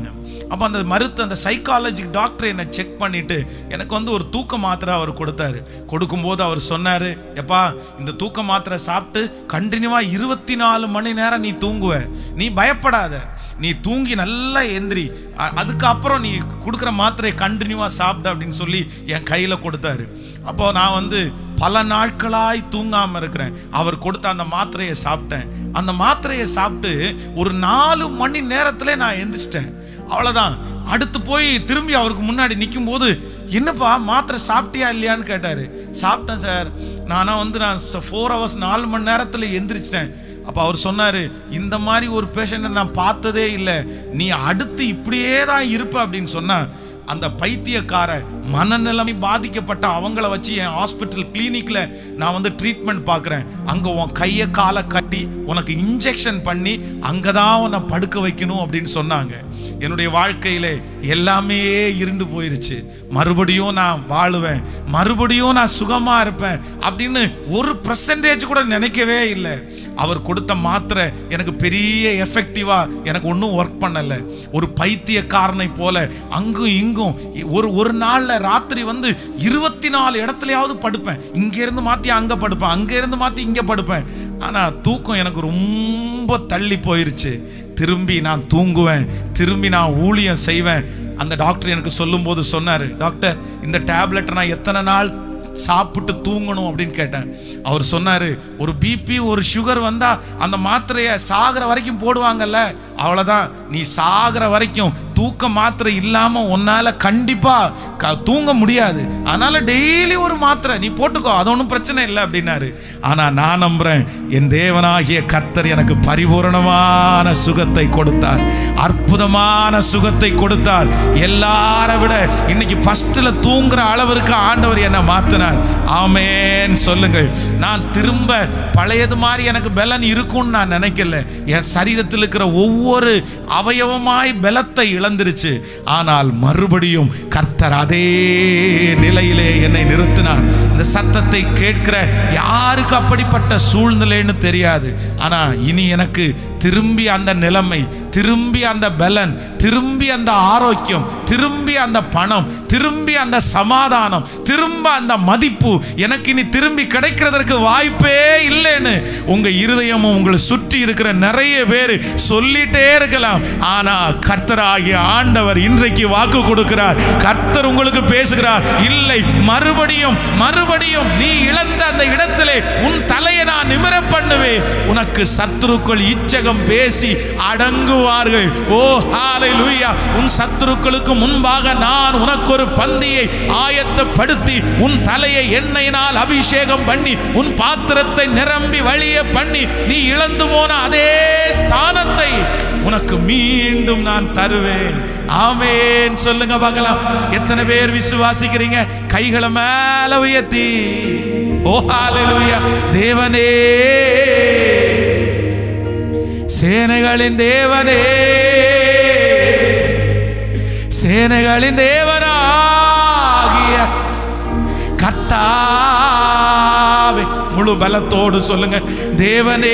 அப்போ அந்த மருத்துவ அந்த சைக்காலஜி டாக்டர் என்னை செக் பண்ணிட்டு எனக்கு வந்து ஒரு தூக்க மாத்திரை அவர் கொடுத்தாரு கொடுக்கும்போது அவர் சொன்னாரு எப்பா இந்த தூக்க மாத்திரை சாப்பிட்டு கண்டினியூவா இருபத்தி நாலு மணி நேரம் நீ தூங்குவ நீ பயப்படாத நீ தூங்கி நல்லா எந்திரி அ- அதுக்கப்புறம் நீ கொடுக்குற மாத்திரையை கண்டினியூவாக சாப்பிட்ட அப்படின்னு சொல்லி என் கையில் கொடுத்தாரு அப்போ நான் வந்து பல நாட்களாய் தூங்காம இருக்கிறேன் அவர் கொடுத்த அந்த மாத்திரையை சாப்பிட்டேன் அந்த மாத்திரையை சாப்பிட்டு ஒரு நாலு மணி நேரத்துல நான் எந்திரிச்சிட்டேன் அவ்வளவுதான் அடுத்து போய் திரும்பி அவருக்கு முன்னாடி நிற்கும் போது என்னப்பா மாத்திரை சாப்பிட்டியா இல்லையான்னு கேட்டாரு சாப்பிட்டேன் சார் நானா வந்து நான் ஃபோர் ஹவர்ஸ் நாலு மணி நேரத்துல எந்திரிச்சிட்டேன் அப்போ அவர் சொன்னாரு இந்த மாதிரி ஒரு பேஷண்ட்டை நான் பார்த்ததே இல்லை நீ அடுத்து இப்படியே தான் இருப்ப அப்படின்னு சொன்னா அந்த பைத்தியக்கார மனநிலைமை பாதிக்கப்பட்ட அவங்கள வச்சு என் ஹாஸ்பிட்டல் கிளினிக்ல நான் வந்து ட்ரீட்மெண்ட் பார்க்குறேன் அங்க உன் கையை காலை கட்டி உனக்கு இன்ஜெக்ஷன் பண்ணி அங்கதான் உன்னை படுக்க வைக்கணும் அப்படின்னு சொன்னாங்க என்னுடைய வாழ்க்கையிலே எல்லாமே இருண்டு போயிருச்சு மறுபடியும் நான் வாழுவேன் மறுபடியும் நான் சுகமா இருப்பேன் அப்படின்னு ஒரு பர்சன்டேஜ் கூட நினைக்கவே இல்லை அவர் கொடுத்த மாத்திரை எனக்கு பெரிய எஃபெக்டிவா எனக்கு ஒன்றும் ஒர்க் பண்ணல ஒரு பைத்தியக்காரனை போல அங்கும் இங்கும் ஒரு ஒரு நாள்ல ராத்திரி வந்து இருபத்தி நாலு இடத்துலயாவது படுப்பேன் இங்க இருந்து மாத்தி அங்க படுப்பேன் அங்க இருந்து மாத்தி இங்க படுப்பேன் ஆனா தூக்கம் எனக்கு ரொம்ப தள்ளி போயிருச்சு திரும்பி நான் தூங்குவேன் திரும்பி நான் ஊழியம் செய்வேன் அந்த டாக்டர் எனக்கு சொல்லும்போது சொன்னாரு டாக்டர் இந்த டேப்லெட்டை நான் எத்தனை நாள் சாப்பிட்டு தூங்கணும் அப்படின்னு கேட்டேன் அவர் சொன்னாரு ஒரு பிபி ஒரு சுகர் வந்தா அந்த மாத்திரையை சாகிற வரைக்கும் போடுவாங்கல்ல அவ்வளவுதான் நீ சாகிற வரைக்கும் தூக்க மாத்திரை இல்லாம உன்னால கண்டிப்பா க- தூங்க முடியாது அதனால டெய்லி ஒரு மாத்திரை நீ போட்டுக்கோ அது ஒன்றும் பிரச்சனை இல்லை அப்படின்னாரு ஆனா நான் நம்புறேன் என் தேவனாகிய கர்த்தர் எனக்கு பரிபூரணமான சுகத்தை கொடுத்தார் அற்புதமான சுகத்தை கொடுத்தார் எல்லாரை விட இன்னைக்கு ஃபர்ஸ்ட்ல தூங்குற அளவிற்கு ஆண்டவர் என்னை மாத்தினார் ஆமென் சொல்லுங்கள் நான் திரும்ப பழையது மாதிரி எனக்கு பலன் இருக்கும்னு நான் நினைக்கல என் சரீரத்தில் இருக்கிற ஒவ்வொரு அவயவமாய் பலத்தை இழந்துருச்சு ஆனால் மறுபடியும் கர்த்தர் அதே நிலையிலே என்னை நிறுத்தினார் இந்த சத்தத்தை கேட்கிற யாருக்கு அப்படிப்பட்ட சூழ்நிலைன்னு தெரியாது ஆனா இனி எனக்கு திரும்பி அந்த நிலைமை திரும்பி அந்த பலன் திரும்பி அந்த ஆரோக்கியம் திரும்பி அந்த பணம் திரும்பி அந்த சமாதானம் திரும்ப அந்த மதிப்பு எனக்கு இனி திரும்பி கிடைக்கிறதற்கு வாய்ப்பே இல்லைன்னு உங்க இருதயமும் உங்களை சுற்றி இருக்கிற நிறைய பேர் சொல்லிட்டே இருக்கலாம் ஆனா கர்த்தராகிய ஆண்டவர் இன்றைக்கு வாக்கு கொடுக்கிறார் கர்த்தர் உங்களுக்கு பேசுகிறார் இல்லை மறுபடியும் மறுபடியும் நீ இழந்த அந்த இடத்திலே உன் தலையை நான் நிமிர பண்ணுவேன் உனக்கு சத்துருக்கள் இச்சகம் பேசி அடங்குவார்கள் ஓ ஹalleluya உன் சத்துருக்களுக்கு முன்பாக நான் உனக்கு ஒரு பந்தியை ஆயத்தப்படுத்தி உன் தலையை எண்ணெயினால் அபிஷேகம் பண்ணி உன் பாத்திரத்தை நிரம்பி வழிய பண்ணி நீ இழந்து போன அதே ஸ்தானத்தை உனக்கு மீண்டும் நான் தருவேன் ஆமென் சொல்லுங்க பார்க்கலாம் எத்தனை பேர் விசுவாசிக்கிறீங்க கைகளை மேல உயர்த்தி ஓ ஹalleluya தேவனே சேனைகளின் தேவனே சேனைகளின் தேவனாகிய கர்த்தாவே முழு பலத்தோடு சொல்லுங்க தேவனே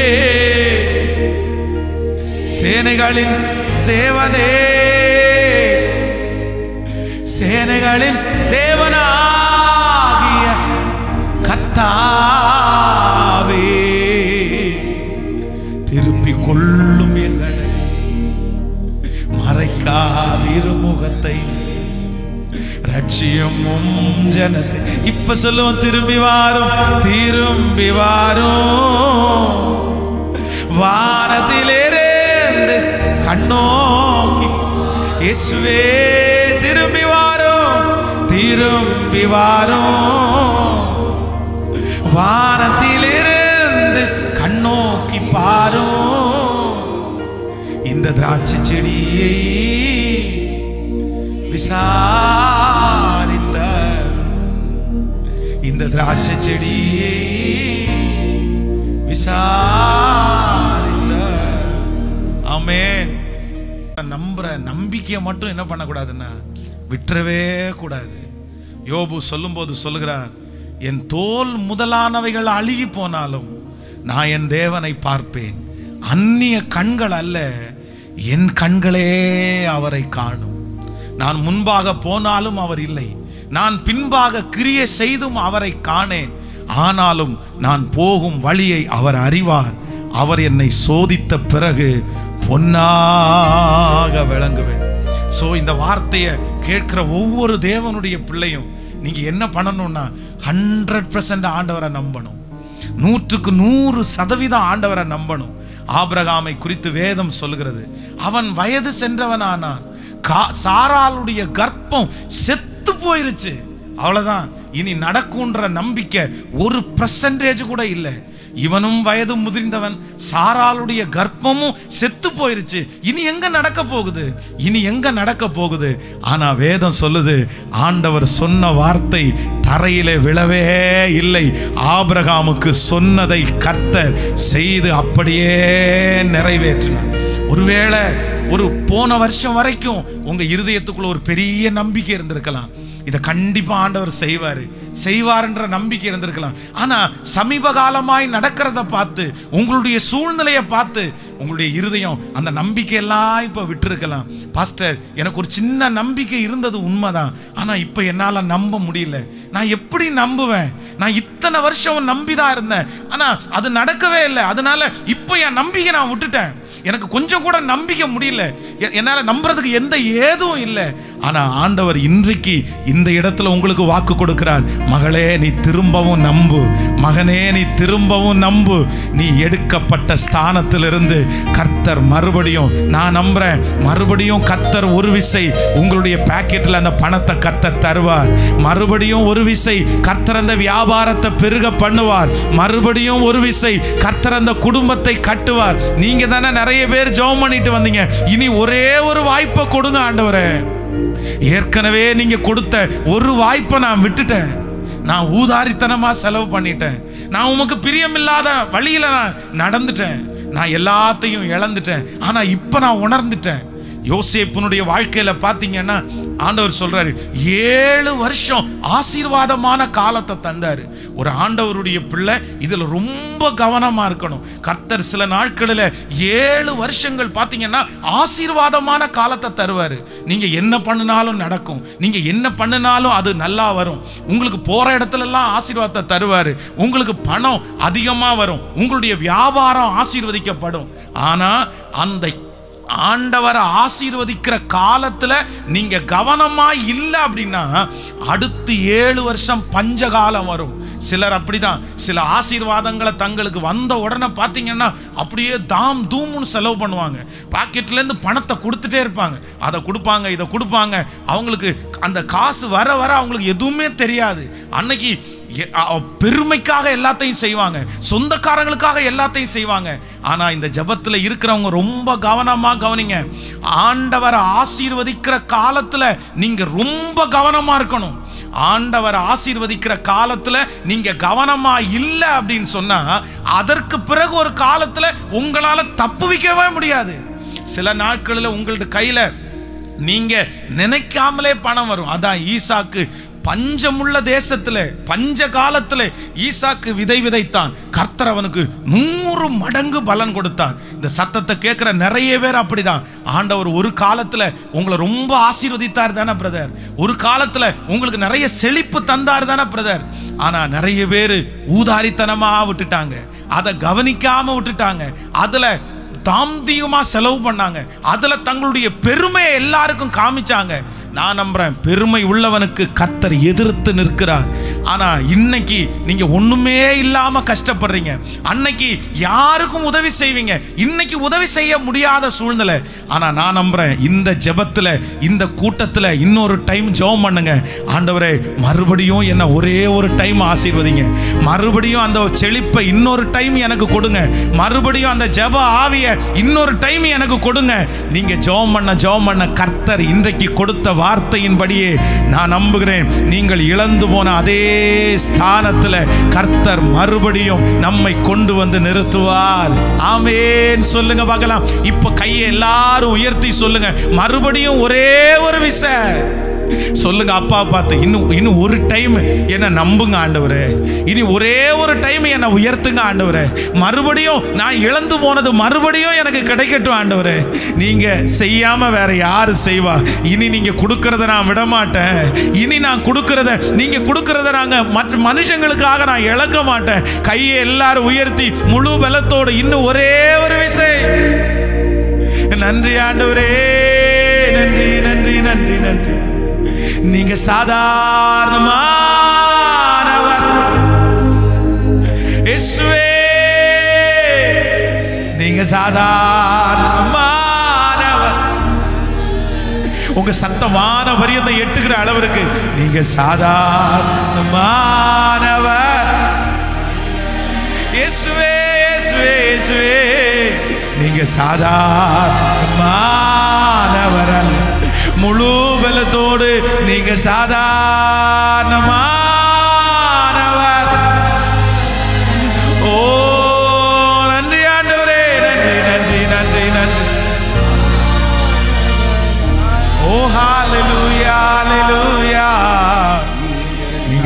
சேனைகளின் தேவனே சேனைகளின் தேவனாகிய கர்த்தாவே திருப்பிக் கொள்ளும் எங்களை மறைக்காதிரு முகத்தை ரட்சியமும் ஜனத்தை இப்ப சொல்லுவோம் திரும்பி வாரும் திரும்பி வாரும் வானத்திலிருந்து கண்ணோக்கி இயேசுவே திரும்பி வாரும் திரும்பி வாரும் வானத்திலிருந்து கண்ணோக்கி பாரும் இந்த திராட்சை செடியை விசாரித்தார் இந்த திராட்சை செடியை விசாரித்தார் ஆமென் நம்புற நம்பிக்கையை மட்டும் என்ன பண்ணக்கூடாதுன்னா விட்டுறவே கூடாது யோபு சொல்லும்போது சொல்லுகிறார் என் தோல் முதலானவைகள் அழுகி போனாலும் நான் என் தேவனை பார்ப்பேன் அந்நிய கண்கள் அல்ல என் கண்களே அவரை காணும் நான் முன்பாக போனாலும் அவர் இல்லை நான் பின்பாக கிரியை செய்தும் அவரை காணேன் ஆனாலும் நான் போகும் வழியை அவர் அறிவார் அவர் என்னை சோதித்த பிறகு பொன்னாக விளங்குவேன் சோ இந்த வார்த்தையை கேட்கிற ஒவ்வொரு தேவனுடைய பிள்ளையும் நீங்க என்ன பண்ணணும்னா ஹண்ட்ரட் பர்சன்ட் ஆண்டவரை நம்பணும் நூற்றுக்கு நூறு சதவீதம் ஆண்டவரை நம்பணும் ஆபிரகாமை குறித்து வேதம் சொல்லுகிறது அவன் வயது சென்றவனானான் கா- சாராளுடைய கர்ப்பம் செத்து போயிருச்சு அவ்வளவுதான் இனி நடக்கும்ன்ற நம்பிக்கை ஒரு பர்சன்டேஜ் கூட இல்லை இவனும் வயது முதிர்ந்தவன் சாராளுடைய கர்ப்பமும் செத்து போயிருச்சு இனி எங்க நடக்க போகுது இனி எங்க நடக்க போகுது ஆனா வேதம் சொல்லுது ஆண்டவர் சொன்ன வார்த்தை தரையிலே விழவே இல்லை ஆபிரகாமுக்கு சொன்னதை கர்த்தர் செய்து அப்படியே நிறைவேற்றினார் ஒருவேளை ஒரு போன வருஷம் வரைக்கும் உங்க இருதயத்துக்குள்ள ஒரு பெரிய நம்பிக்கை இருந்திருக்கலாம் இதை கண்டிப்பா ஆண்டவர் செய்வாரு செய்வார்ன்ற நம்பிக்கை இருந்திருக்கலாம் ஆனா சமீப காலமாய் நடக்கிறத பார்த்து உங்களுடைய சூழ்நிலையை பார்த்து உங்களுடைய இருதயம் அந்த நம்பிக்கையெல்லாம் இப்ப விட்டுருக்கலாம் பாஸ்டர் எனக்கு ஒரு சின்ன நம்பிக்கை இருந்தது உண்மைதான் ஆனா இப்ப என்னால நம்ப முடியல நான் எப்படி நம்புவேன் நான் இத்தனை வருஷம் நம்பிதான் இருந்தேன் ஆனா அது நடக்கவே இல்லை அதனால இப்போ என் நம்பிக்கை நான் விட்டுட்டேன் எனக்கு கொஞ்சம் கூட நம்பிக்கை முடியல எ- என்னால நம்புறதுக்கு எந்த ஏதும் இல்லை ஆனா ஆண்டவர் இன்றைக்கு இந்த இடத்துல உங்களுக்கு வாக்கு கொடுக்கிறார் மகளே நீ திரும்பவும் நம்பு மகனே நீ திரும்பவும் நம்பு நீ எடுக்கப்பட்ட ஸ்தானத்திலிருந்து கர்த்தர் மறுபடியும் நான் நம்புறேன் மறுபடியும் கர்த்தர் ஒரு விசை உங்களுடைய பாக்கெட்ல அந்த பணத்தை கர்த்தர் தருவார் மறுபடியும் ஒரு விசை கர்த்தர் அந்த வியாபாரத்தை பெருக பண்ணுவார் மறுபடியும் ஒரு விசை கர்த்தர் அந்த குடும்பத்தை கட்டுவார் நீங்க தானே நிறைய பேர் ஜெபம் பண்ணிட்டு வந்தீங்க இனி ஒரே ஒரு வாய்ப்பை கொடுங்க ஆண்டவரே ஏற்கனவே நீங்க கொடுத்த ஒரு வாய்ப்பை நான் விட்டுட்டேன் நான் ஊதாரித்தனமா செலவு பண்ணிட்டேன் நான் உமக்கு பிரியமில்லாத வழியில நான் நடந்துட்டேன் நான் எல்லாத்தையும் இழந்துட்டேன் ஆனா இப்ப நான் உணர்ந்துட்டேன் யோசேப்பினுடைய வாழ்க்கையில பாத்தீங்கன்னா ஆண்டவர் சொல்றாரு ஏழு வருஷம் ஆசீர்வாதமான காலத்தை தந்தாரு ஒரு ஆண்டவருடைய பிள்ளை இதுல ரொம்ப கவனமா இருக்கணும் கர்த்தர் சில நாட்களில் ஏழு வருஷங்கள் பாத்தீங்கன்னா ஆசீர்வாதமான காலத்தை தருவாரு நீங்க என்ன பண்ணினாலும் நடக்கும் நீங்க என்ன பண்ணினாலும் அது நல்லா வரும் உங்களுக்கு போற இடத்துல எல்லாம் ஆசீர்வாதத்தை தருவாரு உங்களுக்கு பணம் அதிகமா வரும் உங்களுடைய வியாபாரம் ஆசீர்வதிக்கப்படும் ஆனா அந்த ஆண்டவரை ஆசீர்வதிக்கிற காலத்துல நீங்க கவனமா இல்லை அப்படின்னா அடுத்து ஏழு வருஷம் பஞ்சகாலம் வரும் சிலர் அப்படிதான் சில ஆசீர்வாதங்களை தங்களுக்கு வந்த உடனே பார்த்தீங்கன்னா அப்படியே தாம் தூம்னு செலவு பண்ணுவாங்க பாக்கெட்ல இருந்து பணத்தை கொடுத்துட்டே இருப்பாங்க அதை கொடுப்பாங்க இதை கொடுப்பாங்க அவங்களுக்கு அந்த காசு வர வர அவங்களுக்கு எதுவுமே தெரியாது அன்னைக்கு எ- அ- அ- பெருமைக்காக எல்லாத்தையும் செய்வாங்க சொந்தக்காரங்களுக்காக எல்லாத்தையும் செய்வாங்க ஆனா இந்த ஜெபத்துல இருக்கிறவங்க ரொம்ப கவனமா கவனிங்க ஆண்டவரை ஆசீர்வதிக்கிற காலத்துல நீங்க ரொம்ப கவனமா இருக்கணும் ஆண்டவர் ஆசீர்வதிக்கிற காலத்துல நீங்க கவனமா இல்லை அப்படின்னு சொன்னா அதற்கு பிறகு ஒரு காலத்துல உங்களால தப்புவிக்கவே முடியாது சில நாட்களில் உங்களது கையில நீங்க நினைக்காமலே பணம் வரும் அதான் ஈசாக்கு பஞ்சமுள்ள தேசத்துல பஞ்ச காலத்துல ஈசாக்கு விதை விதைத்தான் கர்த்தர் அவனுக்கு நூறு மடங்கு பலன் கொடுத்தார் இந்த சத்தத்தை கேட்கிற நிறைய பேர் அப்படிதான் ஆண்டவர் ஒரு காலத்துல உங்களை ரொம்ப ஆசீர்வதித்தார் தானே பிரதர் ஒரு காலத்துல உங்களுக்கு நிறைய செழிப்பு தந்தார் தானே பிரதர் ஆனா நிறைய பேர் ஊதாரித்தனமா விட்டுட்டாங்க அதை கவனிக்காம விட்டுட்டாங்க அதுல தாந்தியமா செலவு பண்ணாங்க அதுல தங்களுடைய பெருமையை எல்லாருக்கும் காமிச்சாங்க நான் நம்புறேன் பெருமை உள்ளவனுக்கு கத்தர் எதிர்த்து நிற்கிறார் ஆனா இன்னைக்கு நீங்க ஒண்ணுமே இல்லாம கஷ்டப்படுறீங்க அன்னைக்கு யாருக்கும் உதவி செய்வீங்க இன்னைக்கு உதவி செய்ய முடியாத சூழ்நிலை ஆனா நான் நம்புறேன் இந்த ஜெபத்துல இந்த கூட்டத்துல இன்னொரு டைம் ஜெபம் பண்ணுங்க ஆண்டவரே மறுபடியும் என்ன ஒரே ஒரு டைம் ஆசீர்வதிங்க மறுபடியும் அந்த செழிப்பை இன்னொரு டைம் எனக்கு கொடுங்க மறுபடியும் அந்த ஜெப ஆவிய இன்னொரு டைம் எனக்கு கொடுங்க நீங்க ஜெபம் பண்ண ஜெபம் பண்ண கர்த்தர் இன்றைக்கு கொடுத்த வார்த்தையின்படியே நான் நம்புகிறேன் நீங்கள் இழந்து போன அதே ஸ்தானத்துல கர்த்தர் மறுபடியும் நம்மை கொண்டு வந்து நிறுத்துவார் ஆமென் சொல்லுங்க பார்க்கலாம் இப்ப கையை எல்லாரும் உயர்த்தி சொல்லுங்க மறுபடியும் ஒரே ஒரு விசை சொல்லுங்க அப்பா பார்த்து இன்னும் இன்னும் ஒரு டைம் என்னை நம்புங்க ஆண்டவரே இனி ஒரே ஒரு டைம் என்னை உயர்த்துங்க ஆண்டவரே மறுபடியும் நான் இழந்து போனது மறுபடியும் எனக்கு கிடைக்கட்டும் ஆண்டவரே நீங்க செய்யாம வேற யாரு செய்வா இனி நீங்க கொடுக்கறத நான் விட மாட்டேன் இனி நான் கொடுக்கறத நீங்க கொடுக்கறத நாங்க மற்ற மனுஷங்களுக்காக நான் இழக்க மாட்டேன் கையை எல்லாரும் உயர்த்தி முழு பலத்தோடு இன்னும் ஒரே ஒரு விசை நன்றி ஆண்டவரே நன்றி நன்றி நன்றி நன்றி நீங்க சாதாரணமானவர் இயேசுவே நீங்க சாதாரணமானவர் உங்க சத்தமான பரியத்தை எட்டுகிற அளவிற்கு நீங்க சாதாரணமானவர் இயேசுவே இயேசுவே இயேசுவே நீங்க சாதாரணமானவர் அல்ல. முழு பலத்தோடு நீங்க சாதாரணமானவர் ஓ நன்றி ஆண்டவரே நன்றி நன்றி நன்றி நன்றி ஓ ஹalleluya ஹalleluya நீங்க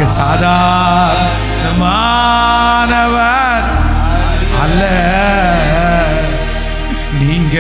சாதாரணமானவர் அல்ல நீங்க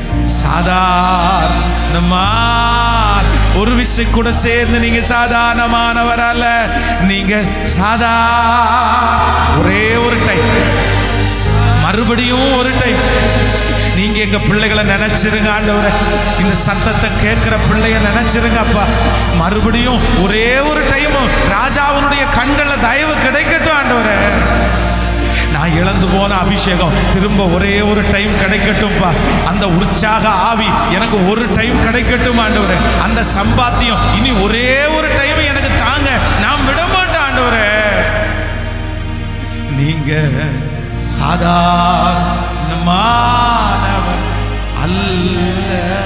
சாதாரணமான ஒரு விசை கூட சேர்ந்து நீங்க சாதாரணமானவர் அல்ல நீங்க சாதா ஒரே ஒரு டைம் மறுபடியும் ஒரு டைம் நீங்க எங்க பிள்ளைகளை நினைச்சிருங்க ஆண்டவரே இந்த சத்தத்தை கேட்கிற பிள்ளைய நினைச்சிருங்க அப்பா மறுபடியும் ஒரே ஒரு டைம் ராஜாவினுடைய கண்கள்ல தயவு கிடைக்கட்டும் ஆண்டவரே நான் இழந்து போன அபிஷேகம் திரும்ப ஒரே ஒரு டைம் கிடைக்கட்டும்பா அந்த உற்சாக ஆவி எனக்கு ஒரு டைம் கிடைக்கட்டும் ஆண்டவரே அந்த சம்பாத்தியம் இனி ஒரே ஒரு டைம் எனக்கு தாங்க நான் விட மாட்டேன் ஆண்டவரே நீங்க சாதாரணமானவர் அல்ல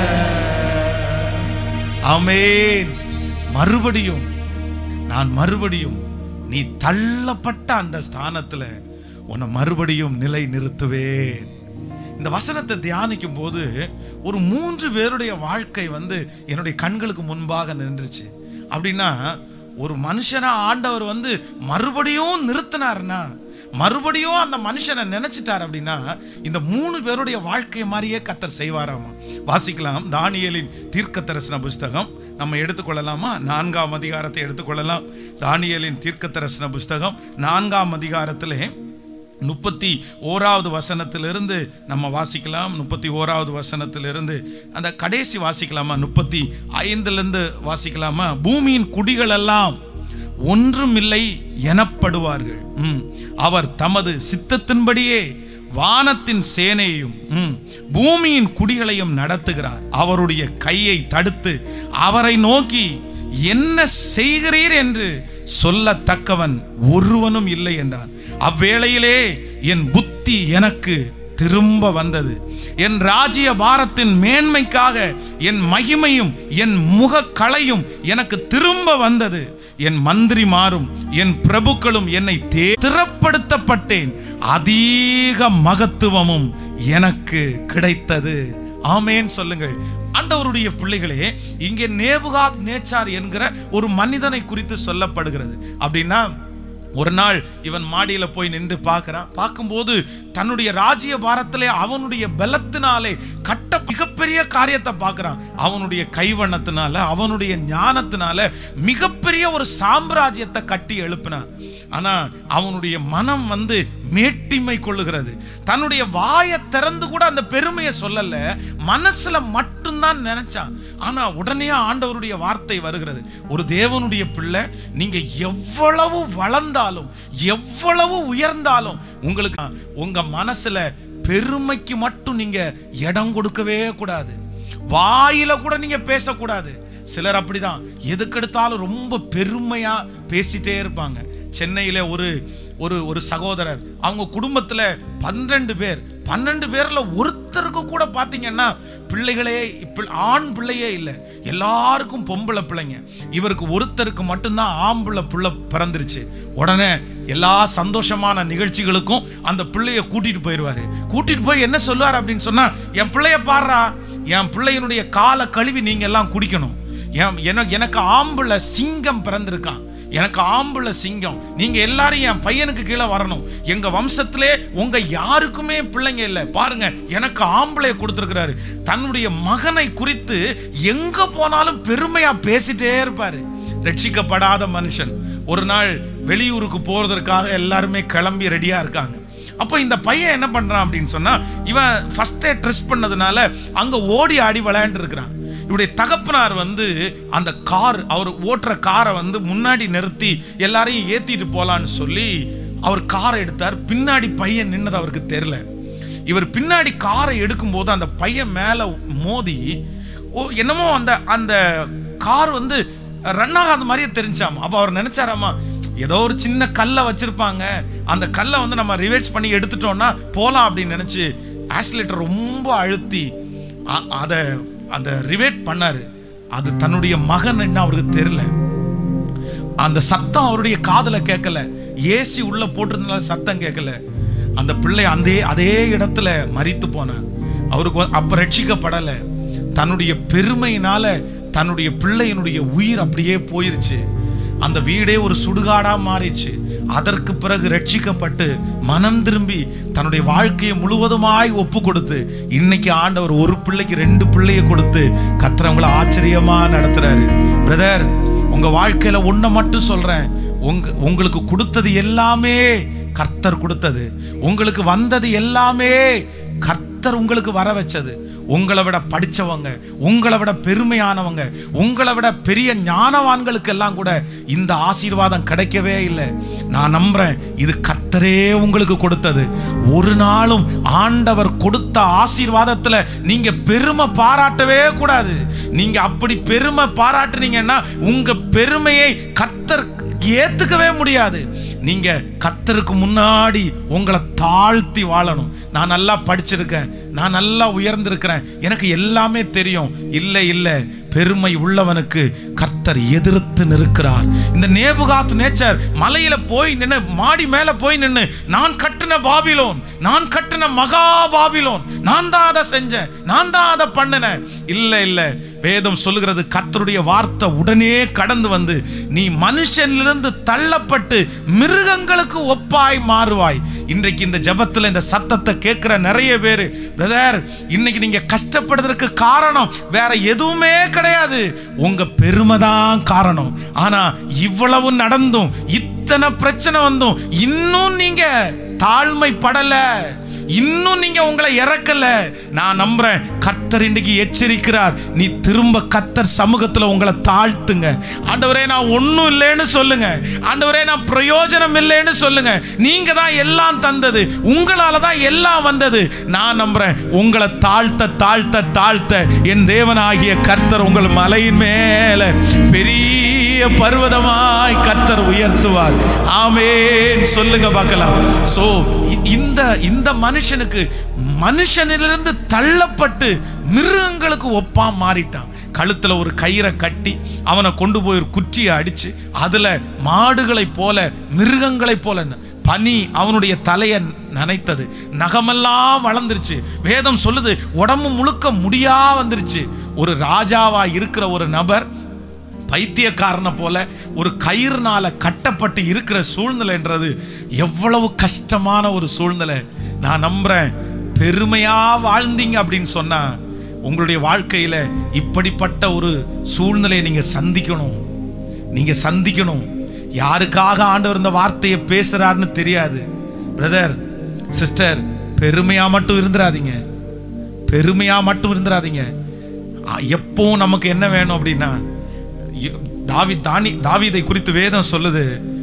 ஆமென் மறுபடியும் நான் மறுபடியும் நீ தள்ளப்பட்ட அந்த ஸ்தானத்துல உன்னை மறுபடியும் நிலை நிறுத்துவேன் இந்த வசனத்தை தியானிக்கும் போது ஒரு மூன்று பேருடைய வாழ்க்கை வந்து என்னுடைய கண்களுக்கு முன்பாக நின்றுச்சு அப்படின்னா ஒரு மனுஷனா ஆண்டவர் வந்து மறுபடியும் நிறுத்தினாருன்னா மறுபடியும் அந்த மனுஷனை நினைச்சிட்டார் அப்படின்னா இந்த மூணு பேருடைய வாழ்க்கை மாதிரியே கத்தர் செய்வாராமா வாசிக்கலாம் தானியேலின் தீர்க்க தரிசன புஸ்தகம் நம்ம எடுத்துக்கொள்ளலாமா நான்காம் அதிகாரத்தை எடுத்துக்கொள்ளலாம் தானியேலின் தீர்க்க தரிசன புஸ்தகம் நான்காம் அதிகாரத்திலே முப்பத்தி ஓராவது வசனத்திலிருந்து நம்ம வாசிக்கலாம் முப்பத்தி ஓராவது வசனத்திலிருந்து அந்த கடைசி வாசிக்கலாமா முப்பத்தி ஐந்துலேருந்து வாசிக்கலாமா பூமியின் குடிகள் எல்லாம் ஒன்றுமில்லை எனப்படுவார்கள் ம். அவர் தமது சித்தத்தின்படியே வானத்தின் சேனையையும் ம், பூமியின் குடிகளையும் நடத்துகிறார் அவருடைய கையை தடுத்து அவரை நோக்கி என்ன செய்கிறீர் என்று சொல்லத்தக்கவன் ஒருவனும் இல்லை என்றான் அவ்வேளையிலே என் புத்தி எனக்கு திரும்ப வந்தது என் ராஜ்ய பாரத்தின் மேன்மைக்காக என் மகிமையும் என் முகக்களையும் எனக்கு திரும்ப வந்தது என் மந்திரிமாரும் என் பிரபுக்களும் என்னை தே- திறப்படுத்தப்பட்டேன் அதிக மகத்துவமும் எனக்கு கிடைத்தது ஆமேன் சொல்லுங்கள் ஆண்டவருடைய பிள்ளைகளே இங்கே நேபுகாத் நேச்சார் என்கிற ஒரு மனிதனை குறித்து சொல்லப்படுகிறது அப்படின்னா ஒரு நாள் இவன் மாடியில போய் நின்று பார்க்கறான் பார்க்கும்போது தன்னுடைய ராஜ்ய பாரத்திலே அவனுடைய பலத்தினாலே கட்ட மிகப்பெரிய காரியத்தை பார்க்கறான் அவனுடைய கைவண்ணத்தினால அவனுடைய ஞானத்தினால மிகப்பெரிய ஒரு சாம்ராஜ்யத்தை கட்டி எழுப்பினான் ஆனா அவனுடைய மனம் வந்து மேட்டிமை கொள்ளுகிறது தன்னுடைய வாயை திறந்து கூட அந்த பெருமையை சொல்லல மனசுல மட்டும்தான் நினைச்சான் ஆனா உடனே ஆண்டவருடைய வார்த்தை வருகிறது ஒரு தேவனுடைய பிள்ளை நீங்க எவ்வளவு வளர்ந்தாலும் எவ்வளவு உயர்ந்தாலும் உங்களுக்கு உங்க மனசுல பெருமைக்கு மட்டும் நீங்க இடம் கொடுக்கவே கூடாது வாயில கூட நீங்க பேசக்கூடாது சிலர் அப்படிதான் எதுக்கெடுத்தாலும் ரொம்ப பெருமையா பேசிட்டே இருப்பாங்க சென்னையில ஒரு ஒரு ஒரு சகோதரர் அவங்க குடும்பத்துல பன்னிரண்டு பேர் பன்னெண்டு பேர்ல ஒருத்தருக்கு கூட பாத்தீங்கன்னா பிள்ளைகளே இப்ப- ஆண் பிள்ளையே இல்லை எல்லாருக்கும் பொம்பளை பிள்ளைங்க இவருக்கு ஒருத்தருக்கு மட்டும்தான் ஆம்பளை பிள்ளை பிறந்துருச்சு உடனே எல்லா சந்தோஷமான நிகழ்ச்சிகளுக்கும் அந்த பிள்ளைய கூட்டிட்டு போயிடுவாரு கூட்டிட்டு போய் என்ன சொல்லுவார் அப்படின்னு சொன்னா என் பிள்ளைய பாடுறா என் பிள்ளையினுடைய காலை கழுவி நீங்க எல்லாம் குடிக்கணும் என்- எனக்கு எனக்கு ஆம்புல சிங்கம் பிறந்திருக்கான் எனக்கு ஆம்புல சிங்கம் நீங்க எல்லாரும் என் பையனுக்கு கீழே வரணும் எங்க வம்சத்திலே உங்க யாருக்குமே பிள்ளைங்க இல்லை பாருங்க எனக்கு ஆம்பளை கொடுத்துருக்கிறாரு தன்னுடைய மகனை குறித்து எங்க போனாலும் பெருமையா பேசிட்டே இருப்பாரு ரட்சிக்கப்படாத மனுஷன் ஒரு நாள் வெளியூருக்கு போறதற்காக எல்லாருமே கிளம்பி ரெடியா இருக்காங்க அப்போ இந்த பையன் என்ன பண்றான் அப்படின்னு சொன்னா இவன் ஃபர்ஸ்டே ட்ரெஸ் பண்ணதுனால அங்க ஓடி ஆடி விளையாண்டு இருக்கிறான் இவருடைய தகப்பனார் வந்து அந்த கார் அவர் ஓட்டுற காரை வந்து முன்னாடி நிறுத்தி எல்லாரையும் ஏத்திட்டு போலான்னு சொல்லி அவர் காரை எடுத்தார் பின்னாடி பையன் நின்னது அவருக்கு தெரியல இவர் பின்னாடி காரை எடுக்கும்போது அந்த பையன் மேல மோதி ஓ என்னமோ அந்த அந்த கார் வந்து ரன் ஆகாத மாதிரியே தெரிஞ்சாமா அப்போ அவர் நினைச்சாராமா ஏதோ ஒரு சின்ன கல்லை வச்சிருப்பாங்க அந்த கல்லை வந்து நம்ம ரிவேட்ஸ் பண்ணி எடுத்துட்டோம்னா போலாம் அப்படின்னு நினைச்சு ஆக்சிலேட்டர் ரொம்ப அழுத்தி அ- அதை அந்த ரிவேட் பண்ணாரு அது தன்னுடைய மகன் என்ன அவருக்கு தெரியல அந்த சத்தம் அவருடைய காதுல கேட்கல ஏசி உள்ள போட்டிருந்தனால சத்தம் கேட்கல அந்த பிள்ளை அந்த அதே இடத்துல மரித்து போனான் அவருக்கு வந்து- அப்ப ரட்சிக்கப்படல தன்னுடைய பெருமையினால தன்னுடைய பிள்ளையினுடைய உயிர் அப்படியே போயிருச்சு அந்த வீடே ஒரு சுடுகாடா மாறிச்சு அதற்கு பிறகு ரட்சிக்கப்பட்டு மனம் திரும்பி தன்னுடைய வாழ்க்கையை முழுவதுமாய் ஒப்பு கொடுத்து இன்னைக்கு ஆண்டவர் ஒரு பிள்ளைக்கு ரெண்டு பிள்ளைய கொடுத்து கத்துறவங்கள ஆச்சரியமா நடத்துறாரு பிரதர் உங்க வாழ்க்கையில ஒண்ண மட்டும் சொல்றேன் உங்க உங்களுக்கு கொடுத்தது எல்லாமே கர்த்தர் கொடுத்தது உங்களுக்கு வந்தது எல்லாமே கர்த்தர் உங்களுக்கு வர வச்சது உங்களை விட படிச்சவங்க உங்களை விட பெருமையானவங்க உங்களை விட பெரிய ஞானவான்களுக்கு எல்லாம் கூட இந்த ஆசீர்வாதம் கிடைக்கவே இல்லை நான் நம்புறேன் இது கர்த்தரே உங்களுக்கு கொடுத்தது ஒரு நாளும் ஆண்டவர் கொடுத்த ஆசீர்வாதத்துல நீங்க பெருமை பாராட்டவே கூடாது நீங்க அப்படி பெருமை பாராட்டுனீங்கன்னா உங்க பெருமையை கர்த்தர் ஏத்துக்கவே முடியாது நீங்க கத்தருக்கு முன்னாடி உங்களை தாழ்த்தி வாழணும் நான் நல்லா படிச்சிருக்கேன் நான் நல்லா உயர்ந்திருக்கிறேன் எனக்கு எல்லாமே தெரியும் இல்லை இல்லை பெருமை உள்ளவனுக்கு கர்த்தர் எதிர்த்து நிற்கிறார் இந்த நேபுகாத் நேச்சர் மலையில போய் நின்று மாடி மேல போய் நின்று நான் கட்டின பாபிலோன் நான் கட்டின மகா பாபிலோன் நான் தான் அதை செஞ்சேன் நான் தான் அதை பண்ணினேன் இல்லை இல்லை வேதம் சொல்லுகிறது கர்த்தருடைய வார்த்தை உடனே கடந்து வந்து நீ மனுஷனிலிருந்து தள்ளப்பட்டு மிருகங்களுக்கு ஒப்பாய் மாறுவாய் இன்றைக்கு இந்த ஜெபத்துல இந்த சத்தத்தை கேட்கிற நிறைய பேர் பிரதர் இன்னைக்கு நீங்க கஷ்டப்படுறதுக்கு காரணம் வேற எதுவுமே கிடையாது உங்க பெருமை தான் காரணம் ஆனா இவ்வளவு நடந்தும் இத்தனை பிரச்சனை வந்தும் இன்னும் நீங்க தாழ்மைப்படல இன்னும் நீங்க உங்களை இறக்கல நான் நம்புறேன் கர்த்தர் இன்னைக்கு எச்சரிக்கிறார் நீ திரும்ப கர்த்தர் சமூகத்துல உங்களை தாழ்த்துங்க ஆண்டவரே நான் ஒண்ணும் இல்லைன்னு சொல்லுங்க ஆண்டவரே நான் பிரயோஜனம் இல்லைன்னு சொல்லுங்க நீங்க தான் எல்லாம் தந்தது உங்களால தான் எல்லாம் வந்தது நான் நம்புறேன் உங்களை தாழ்த்த தாழ்த்த தாழ்த்த என் தேவனாகிய கர்த்தர் உங்கள் மலையின் மேல பெரிய பர்வதமாய் கர்த்தர் உயர்த்துவார் ஆமென் சொல்லுங்க பார்க்கலாம் சோ இந்த இந்த மனுஷனுக்கு மனுஷனிலிருந்து தள்ளப்பட்டு மிருகங்களுக்கு ஒப்பா மாறிட்டான் கழுத்துல ஒரு கயிறை கட்டி அவனை கொண்டு போய் ஒரு குச்சியை அடிச்சு அதுல மாடுகளைப் போல மிருகங்களைப் போல பனி அவனுடைய தலையை நனைத்தது நகமெல்லாம் வளர்ந்துருச்சு வேதம் சொல்லுது உடம்பு முழுக்க முடியா வந்துருச்சு ஒரு ராஜாவா இருக்கிற ஒரு நபர் பைத்தியக்காரனை போல ஒரு கயிறுனால கட்டப்பட்டு இருக்கிற சூழ்நிலைன்றது எவ்வளவு கஷ்டமான ஒரு சூழ்நிலை நான் நம்புறேன் பெருமையா வாழ்ந்தீங்க அப்படின்னு சொன்னா உங்களுடைய வாழ்க்கையில இப்படிப்பட்ட ஒரு சூழ்நிலையை நீங்க சந்திக்கணும் நீங்க சந்திக்கணும் யாருக்காக ஆண்டவர் இந்த வார்த்தையை பேசுறாருன்னு தெரியாது பிரதர் சிஸ்டர் பெருமையா மட்டும் இருந்துராதீங்க பெருமையா மட்டும் இருந்துராதீங்க ஆ, எப்பவும் நமக்கு என்ன வேணும் அப்படின்னா இ- தாவி தானி தாவீதை குறித்து வேதம் சொல்லுது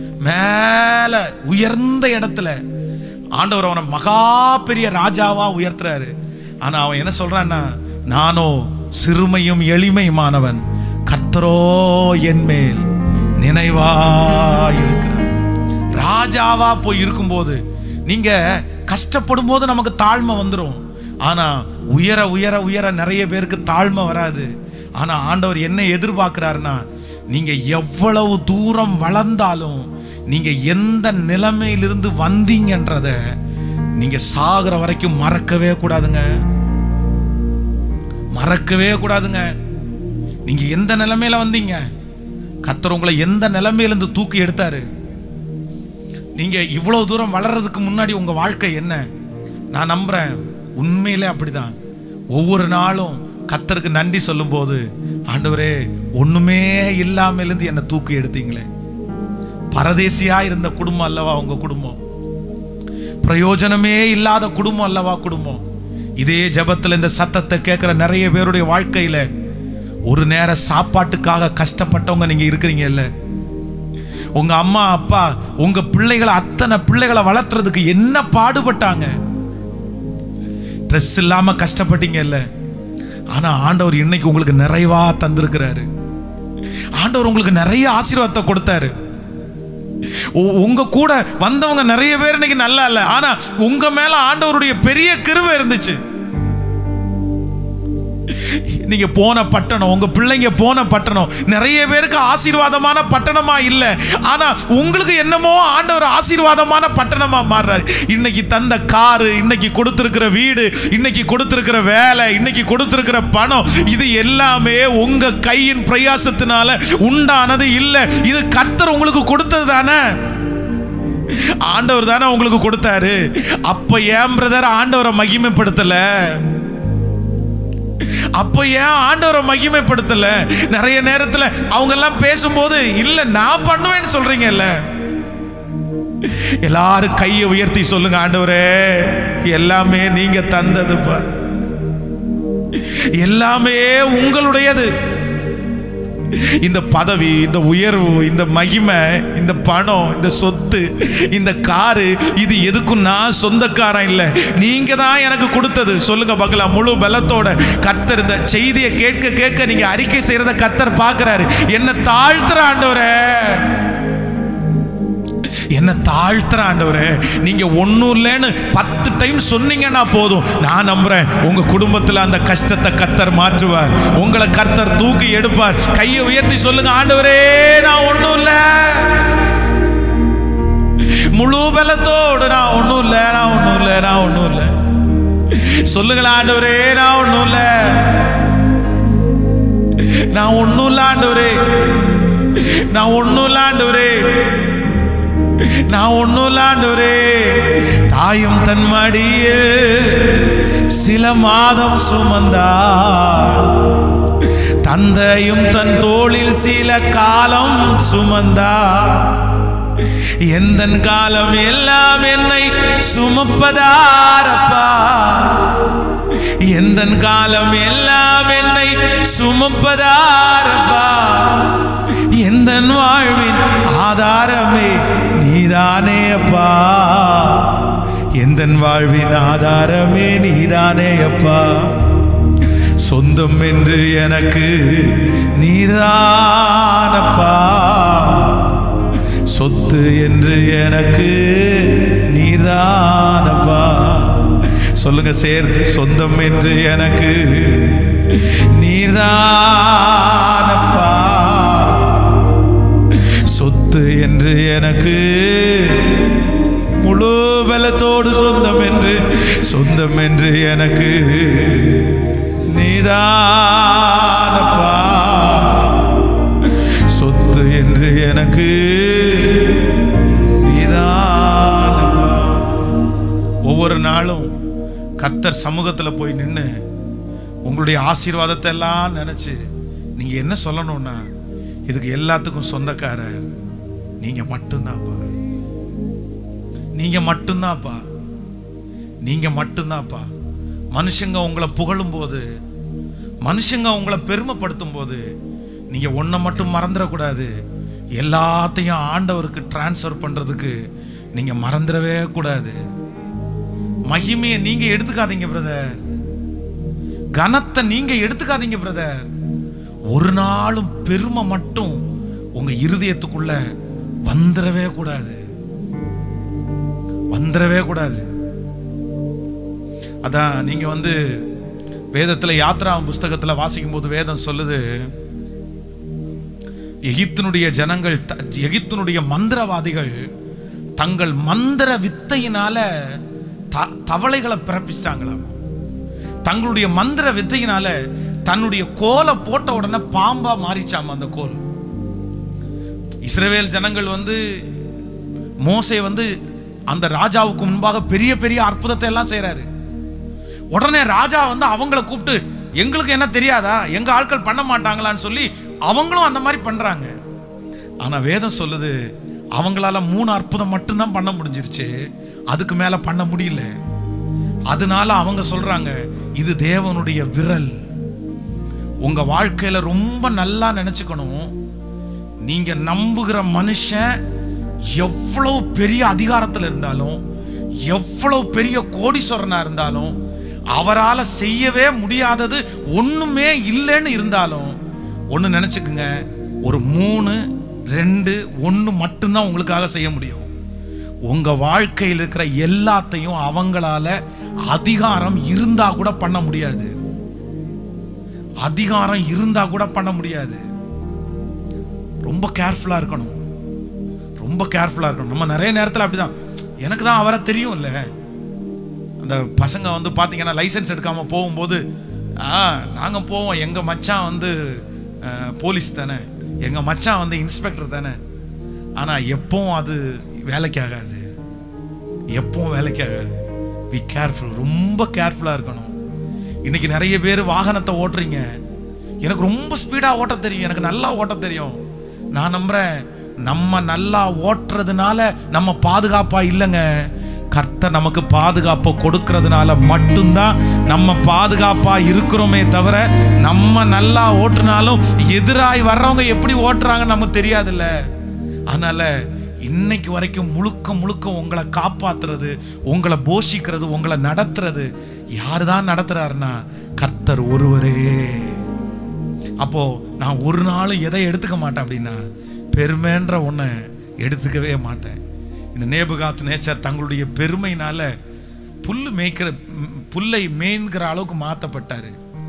மேல உயர்ந்த இடத்துல ஆண்டவர் அவனை மகா பெரிய ராஜாவா உயர்த்துறாரு ஆனா அவன் என்ன சொல்றான்னா நானோ சிறுமையும் எளிமையுமானவன் கர்த்தரோ என் மேல் நினைவா இருக்கிறார் ராஜாவா போய் இருக்கும்போது நீங்க கஷ்டப்படும் போது நமக்கு தாழ்மை வந்துடும் ஆனா உயர உயர உயர நிறைய பேருக்கு தாழ்மை வராது ஆனா ஆண்டவர் என்ன எதிர்பார்க்கிறாருன்னா நீங்க எவ்வளவு தூரம் வளர்ந்தாலும் நீங்க எந்த நிலைமையிலிருந்து வந்தீங்கன்றத நீங்க சாகுற வரைக்கும் மறக்கவே கூடாதுங்க மறக்கவே கூடாதுங்க நீங்க எந்த நிலைமையில வந்தீங்க கர்த்தர் உங்களை எந்த நிலைமையிலிருந்து தூக்கி எடுத்தாரு நீங்க இவ்வளவு தூரம் வளர்றதுக்கு முன்னாடி உங்க வாழ்க்கை என்ன நான் நம்புறேன் உண்மையிலே அப்படிதான் ஒவ்வொரு நாளும் கத்தருக்கு நன்றி சொல்லும்போது ஆண்டவரே ஒண்ணுமே இல்லாம இருந்து என்னை தூக்கி எடுத்தீங்களே பரதேசியா இருந்த குடும்பம் அல்லவா உங்க குடும்பம் பிரயோஜனமே இல்லாத குடும்பம் அல்லவா குடும்பம் இதே ஜெபத்துல இந்த சத்தத்தை கேட்கிற நிறைய பேருடைய வாழ்க்கையில ஒரு நேர சாப்பாட்டுக்காக கஷ்டப்பட்டவங்க நீங்க இருக்கிறீங்கல்ல உங்க அம்மா அப்பா உங்க பிள்ளைகளை அத்தனை பிள்ளைகளை வளர்த்துறதுக்கு என்ன பாடுபட்டாங்க ட்ரெஸ் இல்லாம கஷ்டப்பட்டீங்கல்ல ஆனா ஆண்டவர் இன்னைக்கு உங்களுக்கு நிறைவா தந்திருக்கிறாரு ஆண்டவர் உங்களுக்கு நிறைய ஆசீர்வாதத்தை கொடுத்தாரு உ- உங்க கூட வந்தவங்க நிறைய பேர் இன்னைக்கு நல்லா இல்ல ஆனா உங்க மேல ஆண்டவருடைய பெரிய கிருபை இருந்துச்சு நீங்க போன பட்டணம் உங்க பிள்ளைங்க போன பட்டணம் நிறைய பேருக்கு ஆசீர்வாதமான பட்டணமா இல்ல ஆனா உங்களுக்கு என்னமோ ஆண்டவர் ஆசீர்வாதமான பட்டணமா மாறுறாரு இன்னைக்கு தந்த காரு இன்னைக்கு கொடுத்திருக்கிற வீடு இன்னைக்கு கொடுத்திருக்கிற வேலை இன்னைக்கு கொடுத்திருக்கிற பணம் இது எல்லாமே உங்க கையின் பிரயாசத்தினால உண்டானது இல்ல இது கர்த்தர் உங்களுக்கு கொடுத்தது தானே ஆண்டவர் தானே உங்களுக்கு கொடுத்தாரு அப்ப ஏன் பிரதர் ஆண்டவரை மகிமைப்படுத்தல அப்ப ஏன் ஆண்டவரை மகிமைப்படுத்தல நிறைய நேரத்துல அவங்க எல்லாம் பேசும்போது இல்ல நான் பண்ணுவேன்னு சொல்றீங்கல்ல எல்லாரும் கையை உயர்த்தி சொல்லுங்க ஆண்டவரே எல்லாமே நீங்க தந்ததுப்பா எல்லாமே உங்களுடையது இந்த பதவி இந்த உயர்வு இந்த மகிமை இந்த பணம் இந்த சொத்து இந்த காரு இது எதுக்கும் நான் சொந்தக்காரன் இல்லை நீங்க தான் எனக்கு கொடுத்தது சொல்லுங்க பார்க்கலாம் முழு பலத்தோட கத்தர் இந்த செய்தியை கேட்க கேட்க நீங்க அறிக்கை செய்யறத கத்தர் பார்க்கறாரு என்ன தாழ்த்துற ஆண்டவரே என்ன தாழ்த்துற ஆண்டவரே நீங்க ஒண்ணும் இல்லைன்னு பத்து டைம் சொன்னீங்கன்னா போதும் நான் நம்புறேன் உங்க குடும்பத்துல அந்த கஷ்டத்தை கத்தர் மாற்றுவார் உங்களை கர்த்தர் தூக்கி எடுப்பார் கையை உயர்த்தி சொல்லுங்க ஆண்டவரே நான் ஒண்ணும் இல்ல முழு பலத்தோடு நான் ஒண்ணும் இல்ல நான் ஒண்ணும் இல்ல நான் ஒண்ணும் இல்ல சொல்லுங்களா ஆண்டவரே நான் ஒண்ணும் இல்ல நான் ஒண்ணும் இல்ல ஆண்டவரே நான் ஒண்ணும் இல்ல ஆண்டவரே நான் ஒண்ணும் இல்ல ஆண்டவரே தாயும் தன் மடியில் சில மாதம் சுமந்தாள் தந்தையும் தன் தோளில் சில காலம் சுமந்தார் எந்த காலம் எல்லாம் என்னை சுமப்பதாரப்பா எந்த காலம் எல்லாம் என்னை சுமப்பதாரப்பா எந்த வாழ்வின் ஆதாரமே நீதானே அப்பா எந்த வாழ்வின் ஆதாரமே நீதானே அப்பா சொந்தம் என்று எனக்கு நீதானப்பா சொத்து என்று எனக்கு நீதானப்பா சொல்லுங்க சேர்ந்து சொந்தம் என்று எனக்கு நீதானப்பா சொத்து என்று எனக்கு முழு பலத்தோடு சொந்தம் என்று சொந்தம் என்று எனக்கு நீதானப்பா சொத்து என்று எனக்கு நீதானப்பா ஒவ்வொரு நாளும் கத்தர் சமூகத்துல போய் நின்று உங்களுடைய ஆசீர்வாதத்தை எல்லாம் நினைச்சு நீங்க என்ன சொல்லணும்னா இதுக்கு எல்லாத்துக்கும் சொந்தக்காரர் நீங்க மட்டும்தான்ப்பா நீங்க மட்டும்தான்ப்பா நீங்க மட்டும்தான்ப்பா மனுஷங்க உங்களை புகழும் போது மனுஷங்க உங்களை பெருமைப்படுத்தும் போது நீங்க ஒன்றை மட்டும் மறந்துடக்கூடாது எல்லாத்தையும் ஆண்டவருக்கு டிரான்ஸ்ஃபர் பண்றதுக்கு நீங்க மறந்துடவே கூடாது மகிமையை நீங்க எடுத்துக்காதீங்க பிரதர் கனத்தை நீங்க எடுத்துக்காதீங்க பிரதர் ஒரு நாளும் பெருமை மட்டும் உங்க இருதயத்துக்குள்ள வந்துடவே கூடாது வந்துடவே கூடாது அதான் நீங்க வந்து வேதத்துல யாத்ரா புஸ்தகத்துல வாசிக்கும் போது வேதம் சொல்லுது எகிப்தினுடைய ஜனங்கள் த- எகிப்தினுடைய மந்திரவாதிகள் தங்கள் மந்திர வித்தையினால த- தவளைகளை பிறப்பிச்சாங்களாம் தங்களுடைய மந்திர வித்தையினால தன்னுடைய கோலை போட்ட உடனே பாம்பா மாறிச்சாம அந்த கோல் இஸ்ரவேல் ஜனங்கள் வந்து மோசே வந்து அந்த ராஜாவுக்கு முன்பாக பெரிய பெரிய அற்புதத்தை எல்லாம் செய்றாரு உடனே ராஜா வந்து அவங்கள கூப்பிட்டு எங்களுக்கு என்ன தெரியாதா எங்க ஆட்கள் பண்ண மாட்டாங்களான்னு சொல்லி அவங்களும் அந்த மாதிரி பண்றாங்க ஆனா வேதம் சொல்லுது அவங்களால மூணு அற்புதம் மட்டும்தான் பண்ண முடிஞ்சிருச்சு அதுக்கு மேல பண்ண முடியல அதனால அவங்க சொல்றாங்க இது தேவனுடைய விரல் உங்க வாழ்க்கையில ரொம்ப நல்லா நினைச்சுக்கணும் நீங்க நம்புகிற மனுஷன் எவ்வளவு பெரிய அதிகாரத்தில் இருந்தாலும் எவ்வளவு பெரிய கோடீஸ்வரனா இருந்தாலும் அவரால செய்யவே முடியாதது ஒண்ணுமே இல்லைன்னு இருந்தாலும் ஒண்ணு நினைச்சுக்குங்க ஒரு மூணு ரெண்டு ஒண்ணு மட்டும்தான் உங்களுக்காக செய்ய முடியும் உங்க வாழ்க்கையில் இருக்கிற எல்லாத்தையும் அவங்களால அதிகாரம் இருந்தா கூட பண்ண முடியாது அதிகாரம் இருந்தா கூட பண்ண முடியாது ரொம்ப கேர்ஃபுல்லா இருக்கணும் ரொம்ப கேர்ஃபுல்லா இருக்கணும் நம்ம நிறைய நேரத்தில் அப்படிதான் எனக்கு தான் அவரை தெரியும் இல்ல அந்த பசங்க வந்து பாத்தீங்கன்னா லைசென்ஸ் எடுக்காம போகும்போது ஆ நாங்க போவோம் எங்க மச்சான் வந்து அஹ், போலீஸ் தானே எங்க மச்சான் வந்து இன்ஸ்பெக்டர் தானே ஆனா எப்பவும் அது வேலைக்கு ஆகாது எப்பவும் வேலைக்கு ஆகாது பி கேர்ஃபுல் ரொம்ப கேர்ஃபுல்லா இருக்கணும் இன்னைக்கு நிறைய பேர் வாகனத்தை ஓட்டுறீங்க எனக்கு ரொம்ப ஸ்பீடா ஓட்ட தெரியும் எனக்கு நல்லா ஓட்ட தெரியும் நான் நம்புறேன் நம்ம நல்லா ஓட்டுறதுனால நம்ம பாதுகாப்பா இல்லைங்க கர்த்தர் நமக்கு பாதுகாப்பை கொடுக்கறதுனால மட்டும்தான் நம்ம பாதுகாப்பா இருக்கிறோமே தவிர நம்ம நல்லா ஓட்டுனாலும் எதிராய் வர்றவங்க எப்படி ஓட்டுறாங்கன்னு நமக்கு தெரியாதுல்ல அதனால இன்னைக்கு வரைக்கும் முழுக்க முழுக்க உங்களை காப்பாத்துறது உங்களை போஷிக்கிறது உங்களை நடத்துறது யாரு தான் நடத்துறாருன்னா கர்த்தர் ஒருவரே அப்போ நான் ஒரு நாளும் எதை எடுத்துக்க மாட்டேன் அப்படின்னா பெருமைன்ற ஒன்றை எடுத்துக்கவே மாட்டேன் இந்த நேபுகாத் நேச்சர் தங்களுடைய பெருமையினால புல்லு மேய்க்கிற ம், புல்லை மேய்ங்கிற அளவுக்கு மாற்றப்பட்டாரு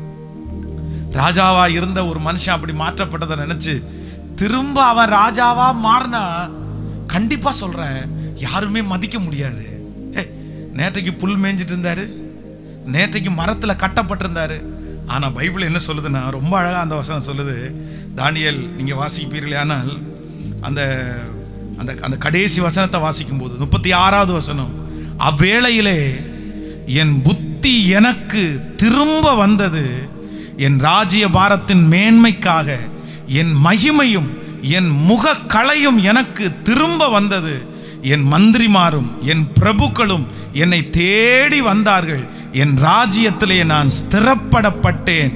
ராஜாவா இருந்த ஒரு மனுஷன் அப்படி மாற்றப்பட்டதை நினைச்சு திரும்ப அவன் ராஜாவா மாறினா கண்டிப்பா சொல்றேன் யாருமே மதிக்க முடியாது ஏய், நேற்றைக்கு புல் மேய்ஞ்சிட்டு இருந்தாரு நேற்றைக்கு மரத்துல கட்டப்பட்டிருந்தாரு ஆனா பைபிள் என்ன சொல்லுதுன்னா ரொம்ப அழகா அந்த வசனம் சொல்லுது தானியேல் நீங்க வாசிப்பீர்களே ஆனால் அந்த அந்த அந்த கடைசி வசனத்தை வாசிக்கும் போது முப்பத்தி ஆறாவது வசனம் அவ்வேளையிலே என் புத்தி எனக்கு திரும்ப வந்தது என் ராஜ்ய பாரத்தின் மேன்மைக்காக என் மகிமையும் என் முக களையும் எனக்கு திரும்ப வந்தது என் மந்திரிமாரும் என் பிரபுக்களும் என்னை தேடி வந்தார்கள் என் ராஜ்யத்திலே நான் ஸ்திரப்படப்பட்டேன்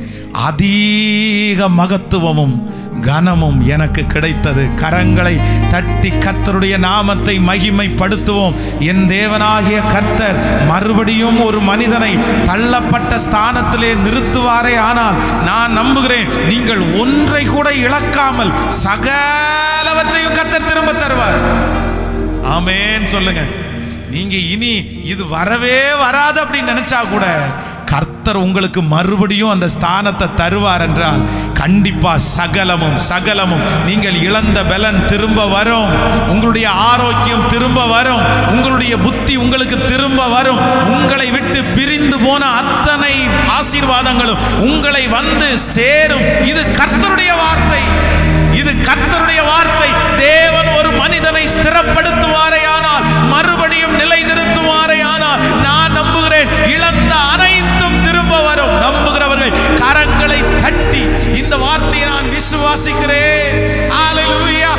அதிக மகத்துவமும் கனமும் எனக்கு கிடைத்தது கரங்களை தட்டி கர்த்தருடைய நாமத்தை மகிமைப்படுத்துவோம் என் தேவனாகிய கர்த்தர் மறுபடியும் ஒரு மனிதனை தள்ளப்பட்ட ஸ்தானத்திலே நிறுத்துவாரே ஆனால் நான் நம்புகிறேன் நீங்கள் ஒன்றை கூட இழக்காமல் சகலவற்றையும் கர்த்தர் திரும்ப தருவார் ஆமேன் சொல்லுங்க நீங்க இனி இது வரவே வராது அப்படின்னு நினைச்சா கூட கர்த்தர் உங்களுக்கு மறுபடியும் அந்த ஸ்தானத்தை தருவார் என்றால் கண்டிப்பா சகலமும் சகலமும் நீங்கள் இழந்த பலன் திரும்ப வரும் உங்களுடைய ஆரோக்கியம் திரும்ப வரும் உங்களுடைய புத்தி உங்களுக்கு திரும்ப வரும் உங்களை விட்டு பிரிந்து போன அத்தனை ஆசீர்வாதங்களும் உங்களை வந்து சேரும் இது கர்த்தருடைய வார்த்தை இது கர்த்தருடைய வார்த்தை தேவன் ஒரு மனிதனை ஸ்திரப்படுத்துவாரே ஆனால் மறுபடியும் நிலைநிறுத்துவாரே ஆனால் நான் நம்புகிறேன் இழந்த அனைத்தும் திரும்ப வரும் நம்புகிறவர்கள் கரங்களை தட்டி இந்த வார்த்தையை நான் விசுவாசிக்கிறேன் ஹalleluya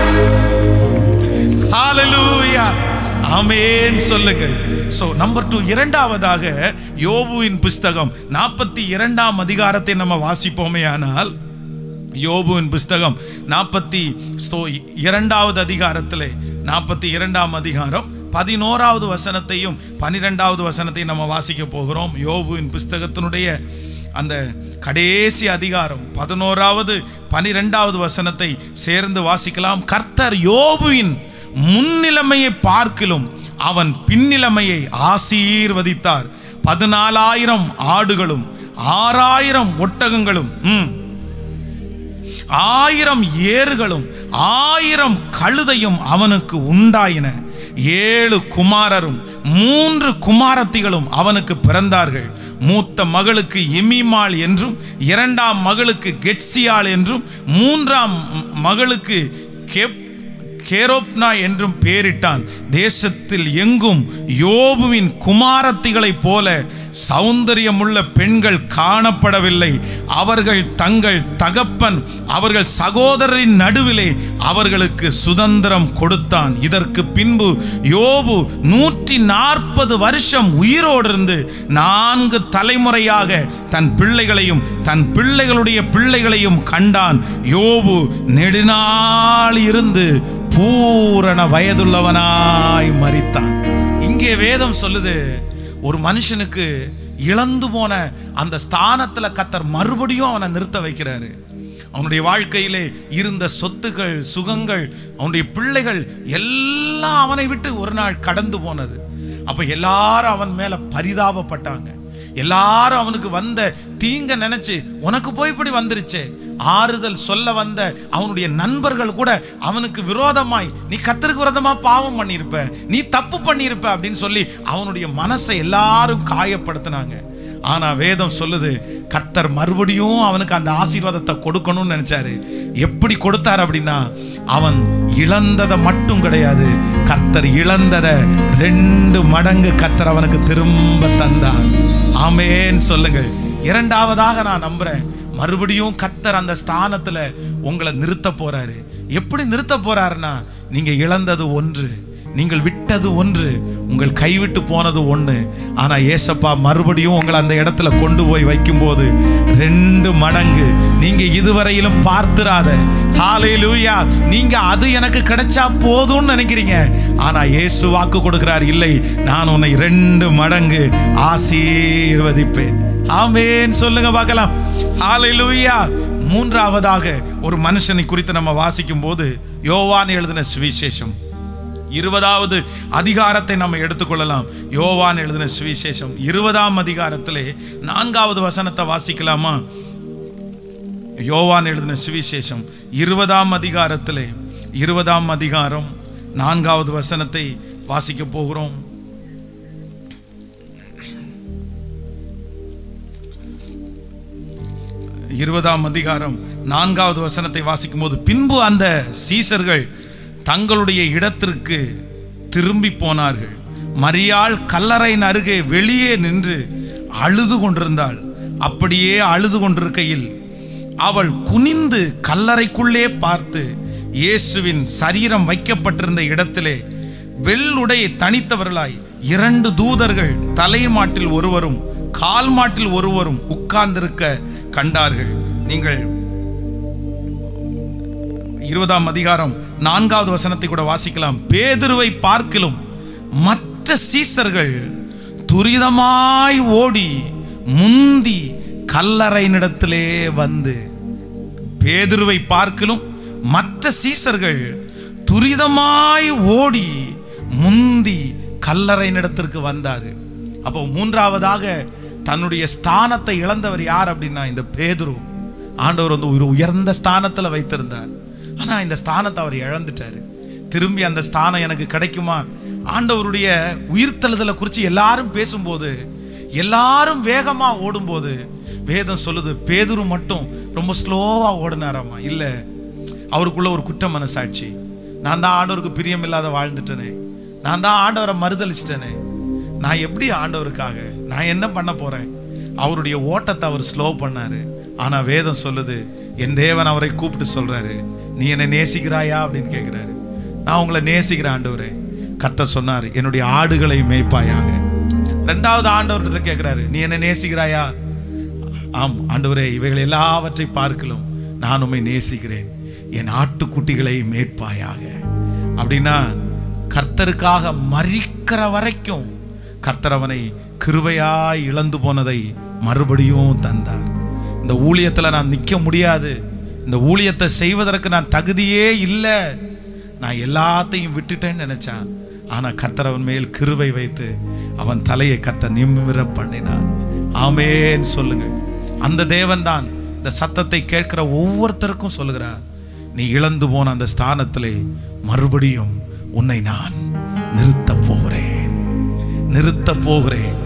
ஹalleluya ஆமென் சொல்லுங்கள் சோ நம்பர் டூ இரண்டாவதாக யோபுவின் புஸ்தகம் நாற்பத்தி இரண்டாம் அதிகாரத்தை நம்ம வாசிப்போமே ஆனால் யோபுவின் புஸ்தகம் நாற்பத்தி இரண்டாவது அதிகாரத்திலே நாற்பத்தி இரண்டாம் அதிகாரம் பதினோராவது வசனத்தையும் பனிரெண்டாவது வசனத்தையும் நம்ம வாசிக்க போகிறோம் யோபுவின் புஸ்தகத்தினுடைய அந்த கடைசி அதிகாரம் பதினோராவது பனிரெண்டாவது வசனத்தை சேர்ந்து வாசிக்கலாம் கர்த்தர் யோபுவின் முன்னிலைமையை பார்க்கிலும் அவன் பின்னிலைமையை ஆசீர்வதித்தார் பதினாலாயிரம் ஆடுகளும் ஆறாயிரம் ஒட்டகங்களும் ம் ஆயிரம் ஏறுகளும் ஆயிரம் கழுதையும் அவனுக்கு உண்டாயின ஏழு குமாரரும் மூன்று குமாரத்திகளும் அவனுக்கு பிறந்தார்கள் மூத்த மகளுக்கு எமிமாள் என்றும் இரண்டாம் மகளுக்கு கெட்சியாள் என்றும் மூன்றாம் மகளுக்கு கெப் கேரோப்னா என்றும் பெயரிட்டான் தேசத்தில் எங்கும் யோபுவின் குமாரத்திகளைப் போல சௌந்தரியமுள்ள பெண்கள் காணப்படவில்லை அவர்கள் தங்கள் தகப்பன் அவர்கள் சகோதரரின் நடுவிலே அவர்களுக்கு சுதந்திரம் கொடுத்தான் இதற்கு பின்பு யோபு நூற்றி நாற்பது வருஷம் உயிரோடு இருந்து நான்கு தலைமுறையாக தன் பிள்ளைகளையும் தன் பிள்ளைகளுடைய பிள்ளைகளையும் கண்டான் யோபு நெடுநாள் இருந்து பூரண வயதுள்ளவனாய் மரித்தான் இங்கே வேதம் சொல்லுது ஒரு மனுஷனுக்கு இழந்து போன அந்த ஸ்தானத்துல கத்தர் மறுபடியும் அவனை நிறுத்த வைக்கிறாரு அவனுடைய வாழ்க்கையிலே இருந்த சொத்துக்கள் சுகங்கள் அவனுடைய பிள்ளைகள் எல்லாம் அவனை விட்டு ஒரு நாள் கடந்து போனது அப்ப எல்லாரும் அவன் மேல பரிதாபப்பட்டாங்க எல்லாரும் அவனுக்கு வந்த தீங்க நினைச்சு உனக்கு போய் இப்படி வந்துருச்சே ஆறுதல் சொல்ல வந்த அவனுடைய நண்பர்கள் கூட அவனுக்கு விரோதமாய் நீ கத்தருக்கு விரோதமா பாவம் பண்ணியிருப்ப நீ தப்பு பண்ணியிருப்ப அப்படின்னு சொல்லி அவனுடைய மனசை எல்லாரும் காயப்படுத்தினாங்க ஆனா வேதம் சொல்லுது கர்த்தர் மறுபடியும் அவனுக்கு அந்த ஆசீர்வாதத்தை கொடுக்கணும்னு நினைச்சாரு எப்படி கொடுத்தார் அப்படின்னா அவன் இழந்ததை மட்டும் கிடையாது கர்த்தர் இழந்ததை ரெண்டு மடங்கு கர்த்தர் அவனுக்கு திரும்ப தந்தான் ஆமேன் சொல்லுங்க இரண்டாவதாக நான் நம்புறேன் மறுபடியும் கத்தர் அந்த ஸ்தானத்துல உங்களை நிறுத்த போறாரு எப்படி நிறுத்த போறாருன்னா நீங்க இழந்தது ஒன்று நீங்கள் விட்டது ஒன்று உங்கள் கைவிட்டு போனது ஒன்று ஆனா ஏசப்பா மறுபடியும் உங்களை அந்த இடத்துல கொண்டு போய் வைக்கும்போது ரெண்டு மடங்கு நீங்க இதுவரையிலும் பார்த்திராத ஹalleluya நீங்க அது எனக்கு கிடைச்சா போதும்னு நினைக்கிறீங்க ஆனா இயேசு வாக்கு கொடுக்கிறார் இல்லை நான் உன்னை ரெண்டு மடங்கு ஆசீர்வதிப்பேன் ஆமென் சொல்லுங்க பார்க்கலாம் ஹalleluya மூன்றாவதாக ஒரு மனுஷனை குறித்து நம்ம வாசிக்கும் போது யோவான் எழுதின சுவிசேஷம் இருபதாவது அதிகாரத்தை நம்ம எடுத்துக்கொள்ளலாம் யோவான் எழுதின சுவிசேஷம் இருபதாம் அதிகாரத்திலே நான்காவது வசனத்தை வாசிக்கலாமா யோவான் எழுதின சுவிசேஷம் இருபதாம் அதிகாரத்திலே இருபதாம் அதிகாரம் நான்காவது வசனத்தை வாசிக்க போகிறோம் இருபதாம் அதிகாரம் நான்காவது வசனத்தை வாசிக்கும் போது பின்பு அந்த சீசர்கள் தங்களுடைய இடத்திற்கு திரும்பி போனார்கள் மரியாள் கல்லறையின் அருகே வெளியே நின்று அழுது கொண்டிருந்தாள் அப்படியே அழுது கொண்டிருக்கையில் அவள் குனிந்து கல்லறைக்குள்ளே பார்த்து இயேசுவின் சரீரம் வைக்கப்பட்டிருந்த இடத்திலே வெள்ளுடை தனித்தவர்களாய் இரண்டு தூதர்கள் தலைமாட்டில் ஒருவரும் கால் மாட்டில் ஒருவரும் உட்கார்ந்திருக்க கண்டார்கள் நீங்கள் இருபதாம் அதிகாரம் நான்காவது வசனத்தை கூட வாசிக்கலாம் பேதுருவை பார்க்கிலும் மற்ற சீசர்கள் துரிதமாய் ஓடி முந்தி கல்லறையினிடத்திலே வந்து பேதுருவை பார்க்கிலும் மற்ற சீசர்கள் துரிதமாய் ஓடி முந்தி கல்லறையினிடத்திற்கு வந்தாரு அப்போ மூன்றாவதாக தன்னுடைய ஸ்தானத்தை இழந்தவர் யார் அப்படின்னா இந்த பேதுரு ஆண்டவர் வந்து ஒரு உயர்ந்த ஸ்தானத்துல வைத்திருந்தார் ஆனா இந்த ஸ்தானத்தை அவர் இழந்துட்டாரு திரும்பி அந்த ஸ்தானம் எனக்கு கிடைக்குமா ஆண்டவருடைய உயிர்த்தெழுதலை குறித்து எல்லாரும் பேசும்போது எல்லாரும் வேகமா ஓடும்போது வேதம் சொல்லுது பேதுரு மட்டும் ரொம்ப ஸ்லோவா ஓடினாராமா இல்ல அவருக்குள்ள ஒரு குற்ற மனசாட்சி நான் தான் ஆண்டவருக்கு பிரியம் இல்லாத வாழ்ந்துட்டேனே நான் தான் ஆண்டவரை மறுதளிச்சிட்டேனே நான் எப்படி ஆண்டவருக்காக நான் என்ன பண்ண போறேன் அவருடைய ஓட்டத்தை அவர் ஸ்லோ பண்ணாரு ஆனா வேதம் சொல்லுது என் தேவன் அவரை கூப்பிட்டு சொல்றாரு நீ என்னை நேசிக்கிறாயா அப்படின்னு கேட்கிறாரு நான் உங்களை நேசிக்கிறேன் ஆண்டவரே கர்த்தர் சொன்னார் என்னுடைய ஆடுகளை மேய்ப்பாயாக ரெண்டாவது ஆண்டவர்கிட்ட கேட்கிறாரு நீ என்ன நேசிக்கிறாயா ஆம் ஆண்டவரே இவைகள் எல்லாவற்றை பார்க்கலாம் நான் உம்மை நேசிக்கிறேன் என் ஆட்டுக்குட்டிகளை மேய்ப்பாயாக அப்படின்னா கர்த்தருக்காக மறிக்கிற வரைக்கும் கர்த்தர் அவனை கிருபையாய் இழந்து போனதை மறுபடியும் தந்தார் இந்த ஊழியத்துல நான் நிற்க முடியாது இந்த ஊழியத்தை செய்வதற்கு நான் தகுதியே இல்லை நான் எல்லாத்தையும் விட்டுட்டேன்னு நினைச்சான் ஆனா கர்த்தர் அவன் மேல் கிருபை வைத்து அவன் தலையை கர்த்தர் நிமிர பண்ணினான் ஆமேன்னு சொல்லுங்க அந்த தேவன் தான் இந்த சத்தத்தை கேட்கிற ஒவ்வொருத்தருக்கும் சொல்லுகிறார் நீ இழந்து போன அந்த ஸ்தானத்திலே மறுபடியும் உன்னை நான் நிறுத்தப் போகிறேன் நிறுத்தப் போகிறேன்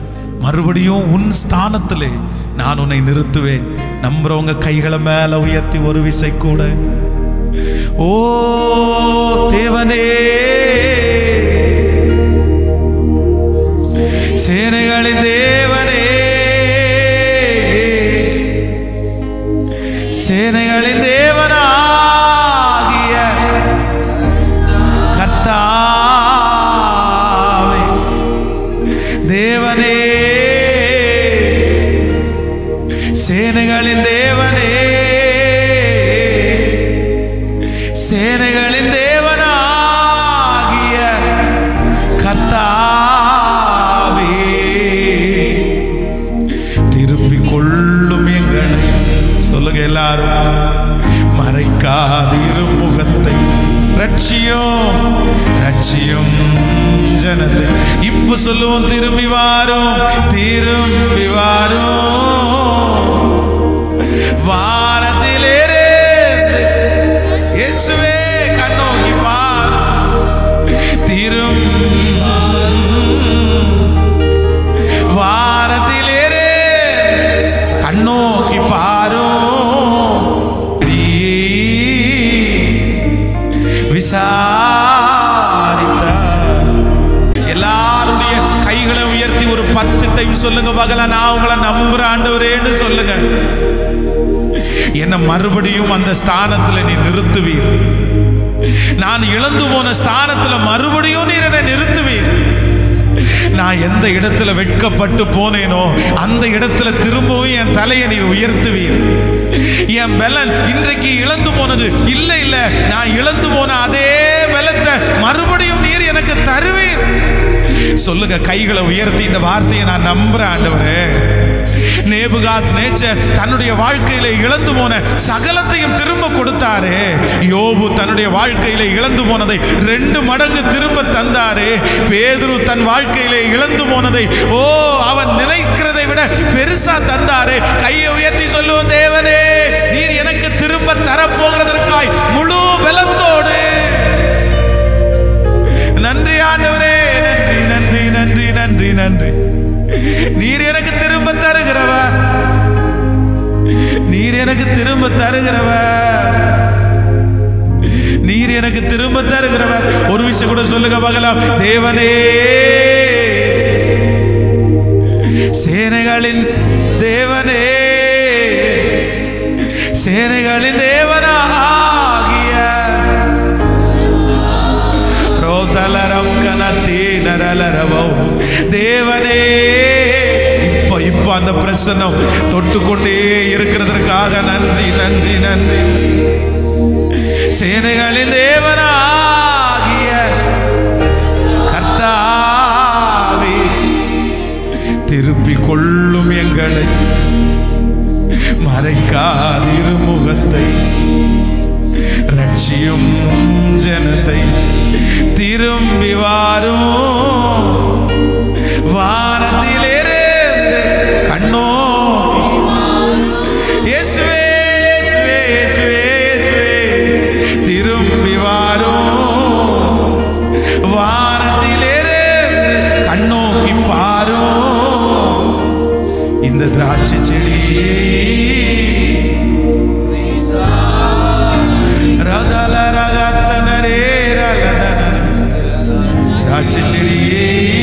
மறுபடியும் உன் ஸ்தானத்திலே நான் உன்னை நிறுத்துவேன் நம்புறவங்க கைகளை மேல உயர்த்தி ஒரு விசை கூட ஓ தேவனே சேனைகளின் தேவனே சேனைகளின் தேவனாகிய கர்த்தாவே தேவனே சேனைகளின் தேவனே சேனைகளின் தேவனாகிய கர்த்தாவே திருப்பிக் கொள்ளும் எங்களை சொல்லுங்க எல்லாரும் மறைக்காதிரு முகத்தை ரட்சியும் ரட்சியும் ஜனத்தை இப்ப சொல்லுவோம் திரும்பி வாரும் திரும்பி வாரும் வானத்திலிருந்து இயேசுவே கண்ணோக்கி பாரும் திரும் வாரத்திலேரே கண்ணோக்கி பாரும் விசாரித்தார் எல்லாருடைய கைகளை உயர்த்தி ஒரு பத்து டைம் சொல்லுங்க பகல நான் உங்களை நம்புற ஆண்டவரேன்னு சொல்லுங்க என்ன மறுபடியும் அந்த ஸ்தானத்துல நீ நிறுத்துவீர் நான் இழந்து போன ஸ்தானத்துல மறுபடியும் நீர் என்னை நிறுத்துவீர் நான் எந்த இடத்துல வெட்கப்பட்டு போனேனோ அந்த இடத்துல திரும்பவும் என் தலையை நீர் உயர்த்துவீர் என் பலன் இன்றைக்கு இழந்து போனது இல்லை இல்லை நான் இழந்து போன அதே பலத்தை மறுபடியும் நீர் எனக்கு தருவீர் சொல்லுங்க கைகளை உயர்த்தி இந்த வார்த்தையை நான் நம்புறேன் ஆண்டவரே நேபுகாத் நேச்சர் தன்னுடைய வாழ்க்கையில இழந்து போன சகலத்தையும் திரும்ப கொடுத்தாரே யோபு தன்னுடைய வாழ்க்கையில இழந்து போனதை ரெண்டு மடங்கு திரும்ப தந்தாரே பேதுரு தன் வாழ்க்கையில இழந்து போனதை ஓ அவன் நினைக்கிறதை விட பெருசா தந்தாரே கையை உயர்த்தி சொல்லுவோம் தேவனே நீர் எனக்கு திரும்ப தரப்போகிறதற்காய் முழு பலத்தோடு நன்றி ஆண்டவரே நன்றி நன்றி நன்றி நன்றி நன்றி நீர் எனக்கு திரும்ப தருகிறவர் நீர் எனக்கு திரும்ப தருகிறவர் நீர் எனக்கு திரும்ப தருகிறவர் ஒரு விஷயம் கூட சொல்லுங்க பார்க்கலாம் தேவனே சேனைகளின் தேவனே சேனைகளின் தேவனாகிய ரோதலரம் கனத்தி நரலரவோ தேவனே இப்ப இப்ப அந்த பிரசன்னம் தொட்டுக்கொண்டே இருக்கிறதற்காக நன்றி நன்றி நன்றி சேனைகளின் தேவனாகிய கர்த்தாவே திருப்பிக் கொள்ளும் எங்களை மறைக்காதிரு முகத்தை ரட்சியும் ஜனத்தை திரும்பி வாரும் வானத்திலிருந்து கண்ணோக்கி இயேசுவே இயேசுவே இயேசுவே இயேசுவே திரும்பி வாரும் வானத்திலிருந்து கண்ணோக்கி பாரும் இந்த திராட்சை செடி ரதல ரகத்தனரே ரலதனரே. திராட்சை செடியே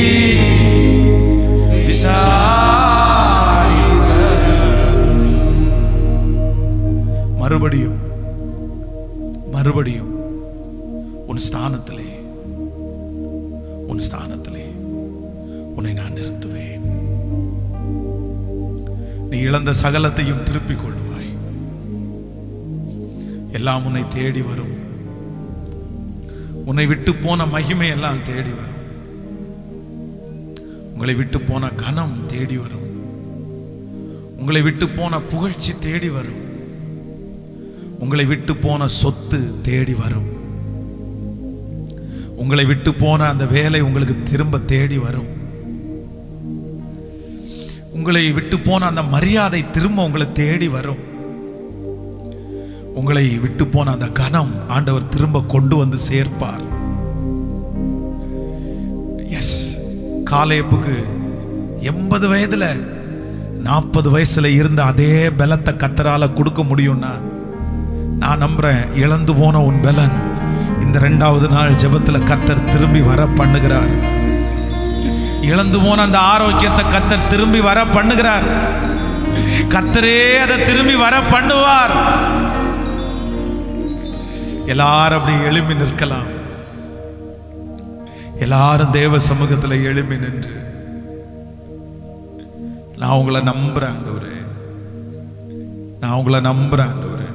விசாரிக்க. மறுபடியும் மறுபடியும் உன் ஸ்தானத்திலே உன் ஸ்தானத்திலே உன்னை நான் நிறுத்துவேன் நீ இழந்த சகலத்தையும் திருப்பிக் கொள்ளுவாய் எல்லாம் உன்னை தேடி வரும் உன்னை விட்டு போன மகிமை எல்லாம் தேடி வரும் உங்களை விட்டு போன கனம் தேடி வரும் உங்களை விட்டு போன புகழ்ச்சி தேடி வரும் உங்களை விட்டு போன சொத்து தேடி வரும் உங்களை விட்டு போன அந்த வேலை உங்களுக்கு திரும்ப தேடி வரும் உங்களை விட்டு போன அந்த மரியாதை திரும்ப உங்களை தேடி வரும் உங்களை விட்டு போன அந்த கனம் ஆண்டவர் திரும்ப கொண்டு வந்து சேர்ப்பார் எஸ் காலேப்புக்கு எண்பது வயதுல நாற்பது வயசுல இருந்த அதே பலத்தை கத்தரால கொடுக்க முடியும்னா நான் நம்புறேன் இழந்து போன உன் பலன் இந்த ரெண்டாவது நாள் ஜெபத்துல கத்தர் திரும்பி வர பண்ணுகிறார் இழந்து போன அந்த ஆரோக்கியத்தை கத்தர் திரும்பி வர பண்ணுகிறார் கத்தரே அதை திரும்பி வர பண்ணுவார் எல்லாரும் அப்படி எழும்பி நிற்கலாம் எல்லாரும் தேவ சமூகத்துல எழும்பி நின்று நான் உங்களை நம்புறேன் ஆண்டவரே நான் உங்களை நம்புறேன் ஆண்டவரே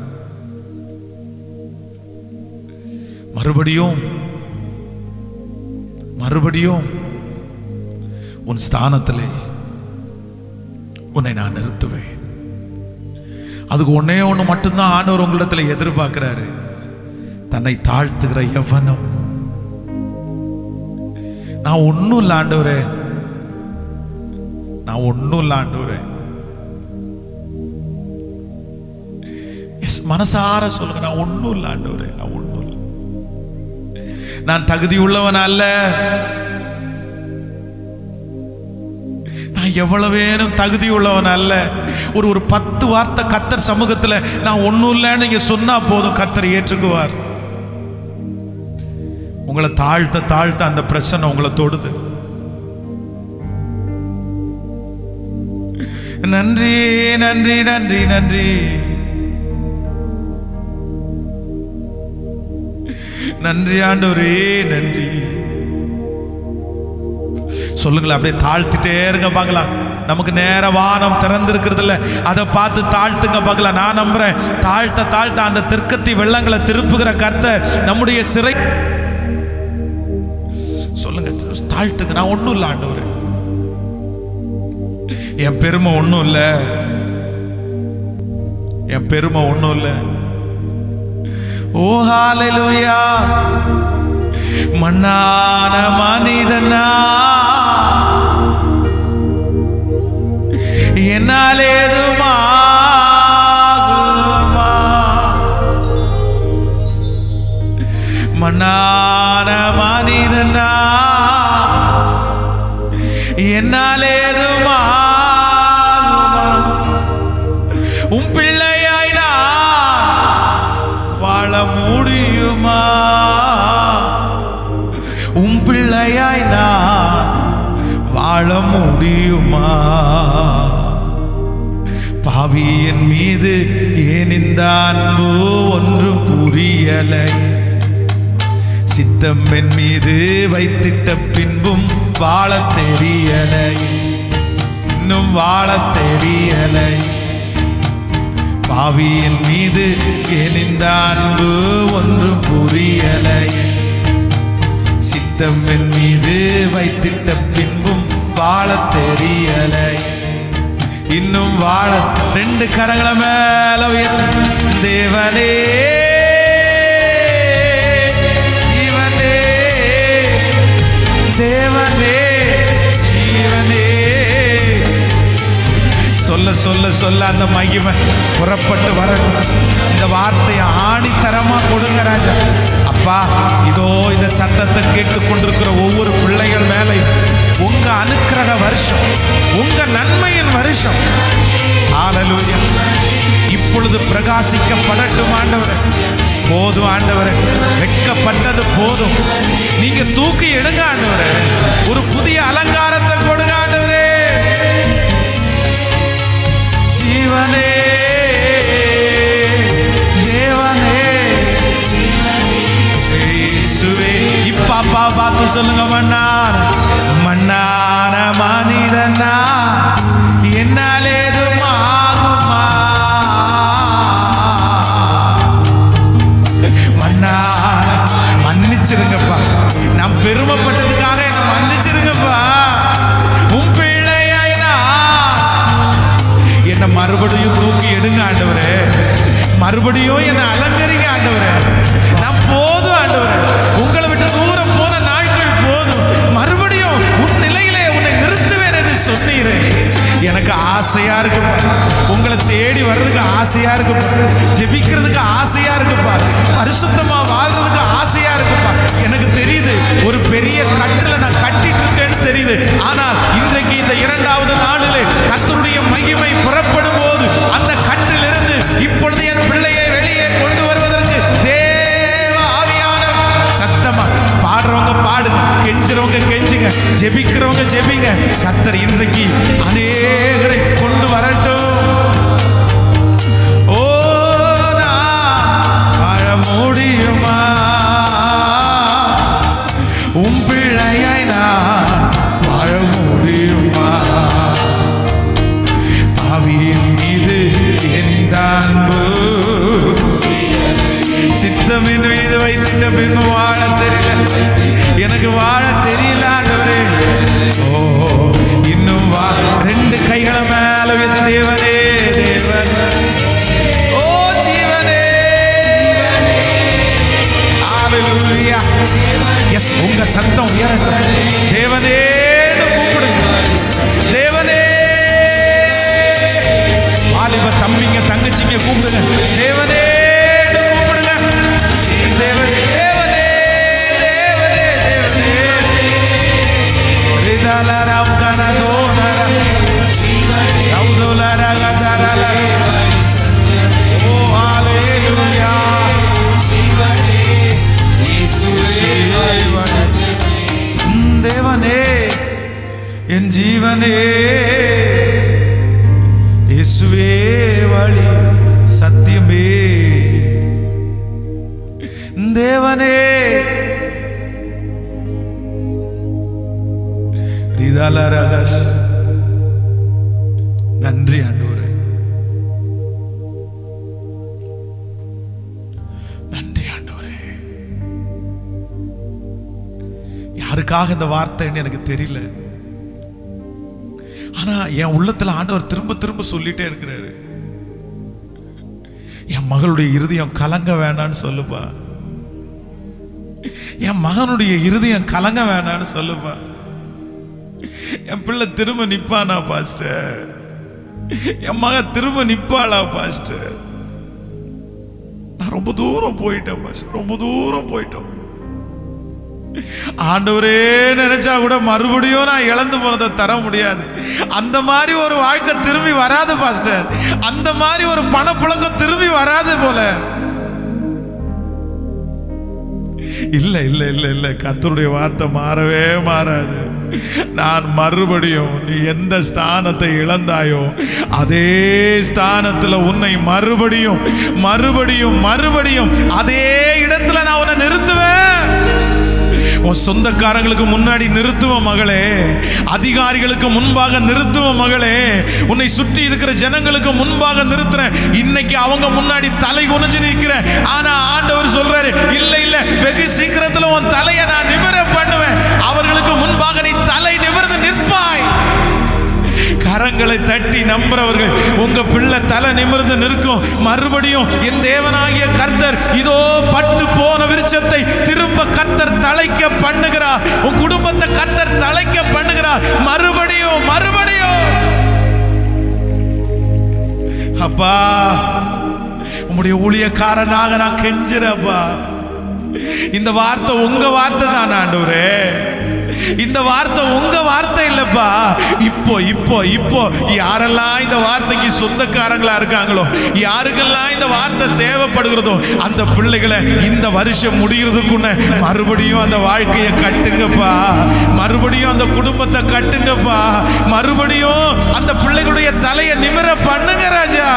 மறுபடியும் மறுபடியும் உன் ஸ்தானத்திலே உன்னை நான் நிறுத்துவேன் அதுக்கு ஒன்னே ஒண்ணு மட்டும்தான் ஆண்டவர் உங்களிடத்துல எதிர்பார்க்கிறாரு தன்னை தாழ்த்துகிற எவனும் நான் ஒண்ணும் இல்லை ஆண்டவரே நான் ஒண்ணும் இல்லை ஆண்டவரே எஸ் மனசார சொல்லுங்க நான் ஒண்ணும் இல்லை ஆண்டவரே நான் ஒண்ணும் இல்லை நான் தகுதி உள்ளவன் அல்ல நான் எவ்வளவேனும் தகுதி உள்ளவன் அல்ல ஒரு ஒரு பத்து வார்த்தை கத்தர் சமூகத்துல நான் ஒண்ணும் இல்லைன்னு நீங்க சொன்னா போதும் கத்தர் ஏற்றுக்குவார் உங்களை தாழ்த்த தாழ்த்த அந்த பிரச்சனை உங்களை தொடுது நன்றி நன்றி நன்றி நன்றி நன்றி ஆண்டவரே நன்றி சொல்லுங்களேன் அப்படியே தாழ்த்திட்டே இருங்க பார்க்கலாம் நமக்கு நேர வானம் திறந்திருக்கிறது இல்ல அதை பார்த்து தாழ்த்துங்க பார்க்கலாம் நான் நம்புறேன் தாழ்த்த தாழ்த்த அந்த தெற்கத்தி வெள்ளங்களை திருப்புகிற கர்த்தர் நம்முடைய சிறை சொல்லுங்க தாழ்த்துங்க நான் ஒண்ணும் இல்லை ஆண்டவரே என் பெருமை ஒண்ணும் இல்ல என் பெருமை ஒண்ணும் இல்ல ஓ ஹalleluya மண்ணான மனிதனா என்னால் ஏதுமாகுமா மண்ணான மனிதனா என்னால் ஏதுமாகுமா உன் பிள்ளையாய் நான் வாழ முடியுமா உன் பிள்ளையாய் நான் வாழ முடியுமா பாவியின் மீது ஏன் இந்த அன்பு ஒன்றும் புரியலை சித்தம் என் மீது வைத்திட்ட பின்பும் வாழ தெரியலை இன்னும் வாழ தெரியலை பாவியின் மீது ஏன் இந்த அன்பு ஒன்றும் புரியலை சித்தம் என் மீது வைத்திட்ட பின்பும் வாழ தெரியலை இன்னும் வாழ ரெண்டு கரங்களை மேல உயர்த்து தேவனே ஜீவனே தேவனே ஜீவனே சொல்ல சொல்ல சொல்ல அந்த மகிமை புறப்பட்டு வரணும் இந்த வார்த்தையை ஆணித்தரமா கொடுங்க ராஜா அப்பா இதோ இந்த சத்தத்தை கேட்டுக்கொண்டிருக்கிற ஒவ்வொரு பிள்ளைகள் மேலே உங்க அனுக்கிரக வருஷம் உங்க நன்மையின் வருஷம் ஹalleluya இப்பொழுது பிரகாசிக்கப்படட்டும் ஆண்டவரே போதும் ஆண்டவரே வெட்கப்பட்டது போதும் நீங்க தூக்கி எடுங்க ஆண்டவரே ஒரு புதிய அலங்காரத்தை கொடுங்க ஆண்டவரே ஜீவனே தேவனே இயேசுவே இப்ப அப்பா பார்த்து சொல்லுங்க மன்னார் மன்னான மனிதனா என்னால் ஏதும் ஆகுமா மன்னார் மன்னிச்சிருங்கப்பா நான் பெருமைப்பட்டதுக்காக என்ன மன்னிச்சிருங்கப்பா உன் பிள்ளையாய் நான் என்னை மறுபடியும் தூக்கி எடுங்க ஆண்டவரே மறுபடியும் என்னை அலங்கரிங்க ஆண்டவரே நான் போதும் ஆண்டவரே உங்களை விட்டு தூரம் போன நாட்கள் போதும் மறுபடியும் உன் நிலையிலே உன்னை நிறுத்துவேன் என்று சொன்னீரே எனக்கு ஆசையா இருக்குப்பா உங்களை தேடி வர்றதுக்கு ஆசையா இருக்குப்பா ஜெபிக்கிறதுக்கு ஆசையா இருக்குப்பா பரிசுத்தமா வாழ்றதுக்கு ஆசையா இருக்குப்பா எனக்கு தெரியுது ஒரு பெரிய கட்டில நான் கட்டிட்டு இருக்கேன்னு தெரியுது ஆனால் இன்றைக்கு இந்த இரண்டாவது கெஞ்சுறவங்க கெஞ்சுங்க ஜெபிக்கிறவங்க ஜெபிங்க கர்த்தர் இன்றைக்கு அநேகரை கொண்டு வரட்டும் ஓ நான் வாழ முடியுமா உன் பிள்ளையாய் நான் வாழ முடியுமா பாவியின் மீது எந்த அன்பு சித்தமின் மீது வைத்த பின் வாழ தெரியல எனக்கு வாழ தெரியல ஆண்டவரே ஓ இன்னும் வா ரெண்டு கைகளை மேல வைத்து தேவனே தேவன் ஓ ஜீவனே ஹalleluya எஸ் உங்க சத்தம் உயரட்டும் தேவனேன்னு கூப்பிடுங்க தேவனே வாலிப தம்பிங்க தங்கச்சிங்க கூப்பிடுங்க தேவனே கூப்பிடுங்க தேவனே தேவனே தேவனே தேவனே ரிதலரம் கனதோனர ரவுதுலர கதரல ஓ ஹalleluya தேவனே என் ஜீவனே இயேசுவே வழி சத்தியமே தேவனே ரிதலரகஸ் நன்றி ஆண்டவரே நன்றி ஆண்டவரே யாருக்காக இந்த வார்த்தைன்னு எனக்கு தெரியல ஆனா என் உள்ளத்துல ஆண்டவர் திரும்ப திரும்ப சொல்லிட்டே இருக்கிறாரு என் மகளுடைய இருதயம் கலங்க வேண்டான்னு சொல்லுப்பா என் மகனுடைய இருதயம் கலங்க வேண்டான்னு சொல்லுப்பா என் பிள்ளை திரும்ப நிப்பானா பாஸ்டர் என் மக திரும்ப நிப்பாளா பாஸ்டர் நான் ரொம்ப தூரம் போயிட்டேன் பாஸ்டர் ரொம்ப தூரம் போயிட்டோம் ஆண்டவரே நினைச்சா கூட மறுபடியும் நான் இழந்து போனதை தர முடியாது அந்த மாதிரி ஒரு வாழ்க்கை திரும்பி வராது பாஸ்டர் அந்த மாதிரி ஒரு பணப்புழக்கம் திரும்பி வராது போல இல்ல இல்ல இல்ல இல்ல கர்த்தருடைய வார்த்தை மாறவே மாறாது நான் மறுபடியும் நீ எந்த ஸ்தானத்தை இழந்தாயோ அதே ஸ்தானத்துல உன்னை மறுபடியும் மறுபடியும் மறுபடியும் அதே இடத்துல நான் உன்னை நிறுத்துவேன் உன் சொந்தக்காரங்களுக்கு முன்னாடி நிறுத்துவ மகளே அதிகாரிகளுக்கு முன்பாக நிறுத்துவ மகளே உன்னை சுற்றி இருக்கிற ஜனங்களுக்கு முன்பாக நிறுத்துறேன் இன்னைக்கு அவங்க முன்னாடி தலை குனிஞ்சு நிற்கிறேன் ஆனா ஆண்டவர் சொல்றாரு இல்ல இல்ல வெகு சீக்கிரத்துல உன் தலையை நான் நிமிர பண்ணுவேன் அவர்களுக்கு முன்பாக நீ தலை நிமிர்ந்து நிற்பாய் கரங்களை தட்டி நம்புறவர்கள் உங்க பிள்ளை தலை நிமிர்ந்து நிற்கும் மறுபடியும் என் தேவனாகிய கர்த்தர் இதோ பட்டு போன விருட்சத்தை திரும்ப கர்த்தர் தலைக்க பண்ணுகிறார் உன் குடும்பத்தை கர்த்தர் தலைக்க பண்ணுகிறார் மறுபடியும் மறுபடியும் அப்பா உம்முடைய ஊழியக்காரனாக நான் கெஞ்சுறப்பா இந்த வார்த்தை உங்க வார்த்தை தான் ஆண்டவரே இந்த வார்த்தை உங்க வார்த்தை இல்லப்பா இப்போ இப்போ இப்போ யாரெல்லாம் இந்த வார்த்தைக்கு சொந்தக்காரங்களா இருக்காங்களோ யாருக்கெல்லாம் இந்த வார்த்தை தேவைப்படுகிறதோ அந்த பிள்ளைகளை இந்த வருஷம் முடிகிறதுக்குள்ள மறுபடியும் அந்த வாழ்க்கையை கட்டுங்கப்பா மறுபடியும் அந்த குடும்பத்தை கட்டுங்கப்பா மறுபடியும் அந்த பிள்ளைகளுடைய தலையை நிமிர பண்ணுங்க ராஜா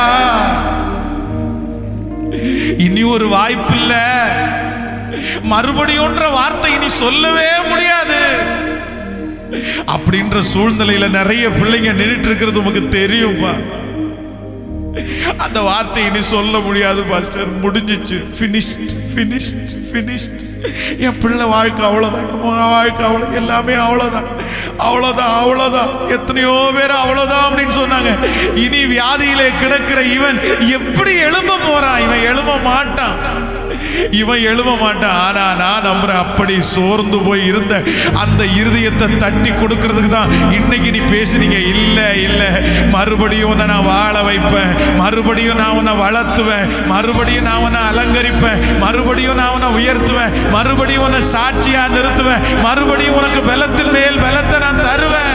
இனி ஒரு வாய்ப்பு இல்ல மறுபடியும்ன்ற வார்த்தை இனி சொல்லவே முடியாது அப்படின்ற சூழ்நிலையில நிறைய பிள்ளைங்க நின்றுட்டு இருக்கிறது உமக்கு தெரியும்பா அந்த வார்த்தை இனி சொல்ல முடியாது பாஸ்டர் முடிஞ்சிச்சு ஃபினிஷ்ட் ஃபினிஷ்ட் ஃபினிஷ்ட் என் பிள்ளை வாழ்க்கை அவ்வளோதான் என் மகன் வாழ்க்கை அவ்வளோ எல்லாமே அவ்வளோதான் அவ்வளோதான் அவ்வளோதான் எத்தனையோ பேர் அவ்வளோதான் அப்படின்னு சொன்னாங்க இனி வியாதியிலே கிடக்கிற இவன் எப்படி எழும்ப போறான் இவன் எழும்ப மாட்டான் இவன் எழும்ப மாட்டான் ஆனா நான் நம்புறேன் அப்படி சோர்ந்து போய் இருந்த அந்த இருதயத்தை தட்டி கொடுக்கறதுக்கு தான் இன்னைக்கு நீ பேசுனீங்க இல்ல இல்ல மறுபடியும் உன்னை நான் வாழ வைப்பேன் மறுபடியும் நான் உன்னை வளர்த்துவேன் மறுபடியும் நான் உன்னை அலங்கரிப்பேன் மறுபடியும் நான் உன்னை உயர்த்துவேன் மறுபடியும் உன்னை சாட்சியா நிறுத்துவேன் மறுபடியும் உனக்கு பலத்தின் மேல் பலத்தை நான் தருவேன்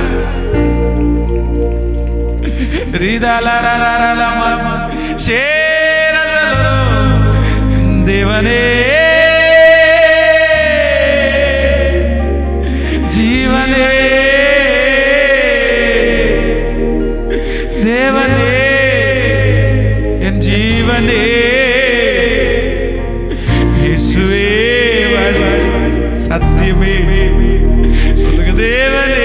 ரிதலரரரலம சேரலலோ தேவனே ஜீவனே தேவனே என் ஜீவனே இயேசுவே வழி சத்தியமே சொல்லுங்க தேவனே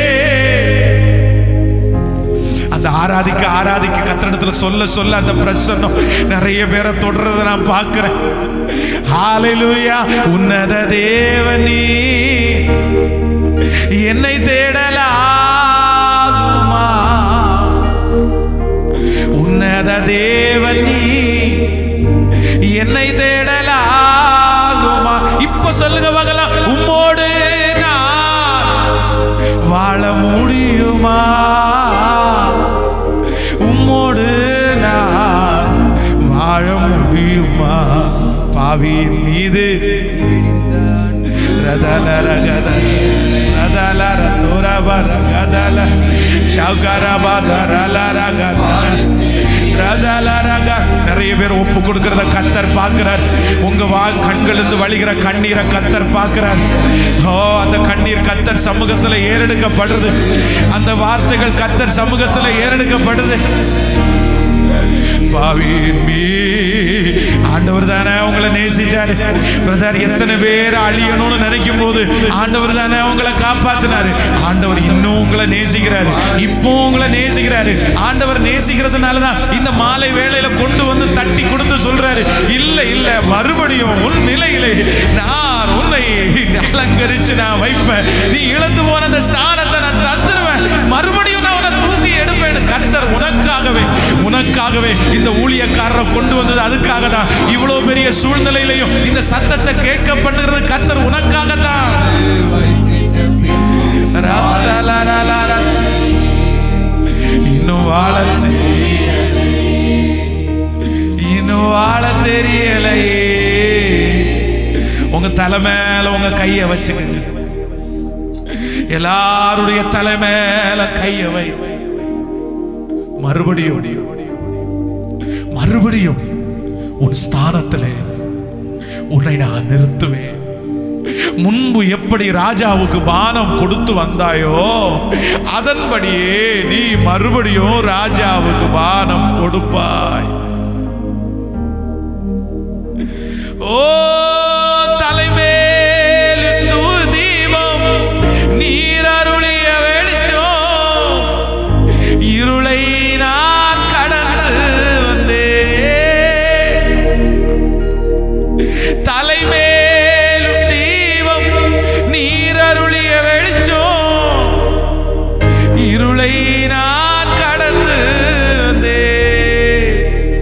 அந்த ஆராதிக்க ஆராதிக்க கத்திரத்துல சொல்ல சொல்ல அந்த பிரசன்னம் நிறைய பேரை தொடர்றத நான் பார்க்கிறேன் ஹalleluya உன்னத தேவனே என்னை தேடலாகுமா உன்னத தேவனே என்னை தேடலாகுமா இப்ப சொல்லுங்க மகளா உம்மோடு நான் வாழ முடியுமா உம்மோடு நான் வாழ முடியுமா பாவியின் மீது ரதல ரகத ரதல ரதுரப ரகதல ஷௌகரப கரல ரகத ரதல ரக நிறைய பேர் ஒப்பு கொடுக்கறத கத்தர் பார்க்கிறார் உங்க வா கண்களிலிருந்து வழிகிற கண்ணீரை கத்தர் பார்க்கிறார் ஓ அந்த கண்ணீர் கத்தர் சமூகத்துல ஏறெடுக்கப்படுது அந்த வார்த்தைகள் கத்தர் சமூகத்துல ஏறெடுக்கப்படுது பாவியின் மீ ஆண்டவர் தானே உங்களை நேசிச்சாரு பிரதர் எத்தனை பேர் அழியணும்னு நினைக்கும் போது ஆண்டவர் தானே உங்களை காப்பாத்தினாரு ஆண்டவர் இன்னும் உங்களை நேசிக்கிறாரு இப்போ உங்களை நேசிக்கிறாரு ஆண்டவர் நேசிக்கிறதுனால தான் இந்த மாலை வேளையில கொண்டு வந்து தட்டி கொடுத்து சொல்றாரு இல்ல இல்ல மறுபடியும் உன் நிலையிலே நான் உன்னை அலங்கரிச்சு நான் வைப்பேன் நீ இழந்து போன அந்த ஸ்தானத்தை நான் தந்துருவேன் மறுபடியும் நான் உன்னை தூக்கி எடுப்பேன் கர்த்தர் உனக்காகவே உனக்காகவே இந்த ஊழியக்காரரை கொண்டு வந்தது அதுக்காக தான் இவ்வளவு பெரிய சூழ்நிலையிலையும் இந்த சத்தத்தை கேட்க பண்ணுகிறது கர்த்தர் உனக்காக தான் இன்னும் வாழ தெரியல இன்னும் வாழ தெரியலையே உங்க தலை மேல உங்க கைய வச்சுக்கிச்சு எல்லாருடைய தலை மேல கைய வைத்து மறுபடியும் மறுபடியும் உன் ஸ்தானத்திலே உன்னை நான் நிறுத்துவேன் முன்பு எப்படி ராஜாவுக்கு பானம் கொடுத்து வந்தாயோ அதன்படியே நீ மறுபடியும் ராஜாவுக்கு பானம் கொடுப்பாய் ஓ தலைமேல் தீபம் நீர் அருளிய வெளிச்சம் இருளை நான் கடந்து வந்தேன் தலைமேல் தீபம் நீர் அருளிய வெளிச்சம் இருளை நான் கடந்து வந்தேன்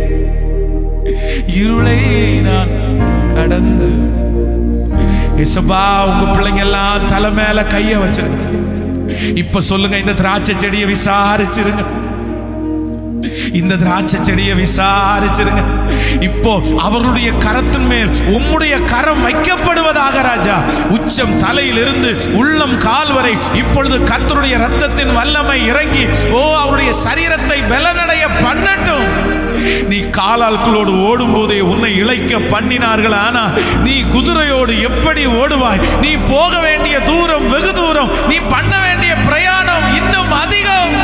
இருளை நான் கடந்து இசபா உங்க பிள்ளைங்க எல்லாம் தலை மேல கைய வச்சிருங்க இப்ப சொல்லுங்க இந்த திராட்சை செடியை விசாரிச்சிருங்க இந்த திராட்சை செடியை விசாரிச்சிருங்க இப்போ அவர்களுடைய கரத்தின் மேல் உம்முடைய கரம் வைக்கப்படுவதாக ராஜா உச்சம் தலையிலிருந்து உள்ளம் கால் வரை இப்பொழுது கர்த்தருடைய ரத்தத்தின் வல்லமை இறங்கி ஓ அவருடைய சரீரத்தை பலனடைய பண்ணட்டும் நீ காலாட்களோடு ஓடும் போதே உன்னை இழைக்க பண்ணினார்கள் ஆனா நீ குதிரையோடு எப்படி ஓடுவாய் நீ போக வேண்டிய தூரம் வெகு தூரம் நீ பண்ண வேண்டிய பிரயாணம் இன்னும் அதிகம்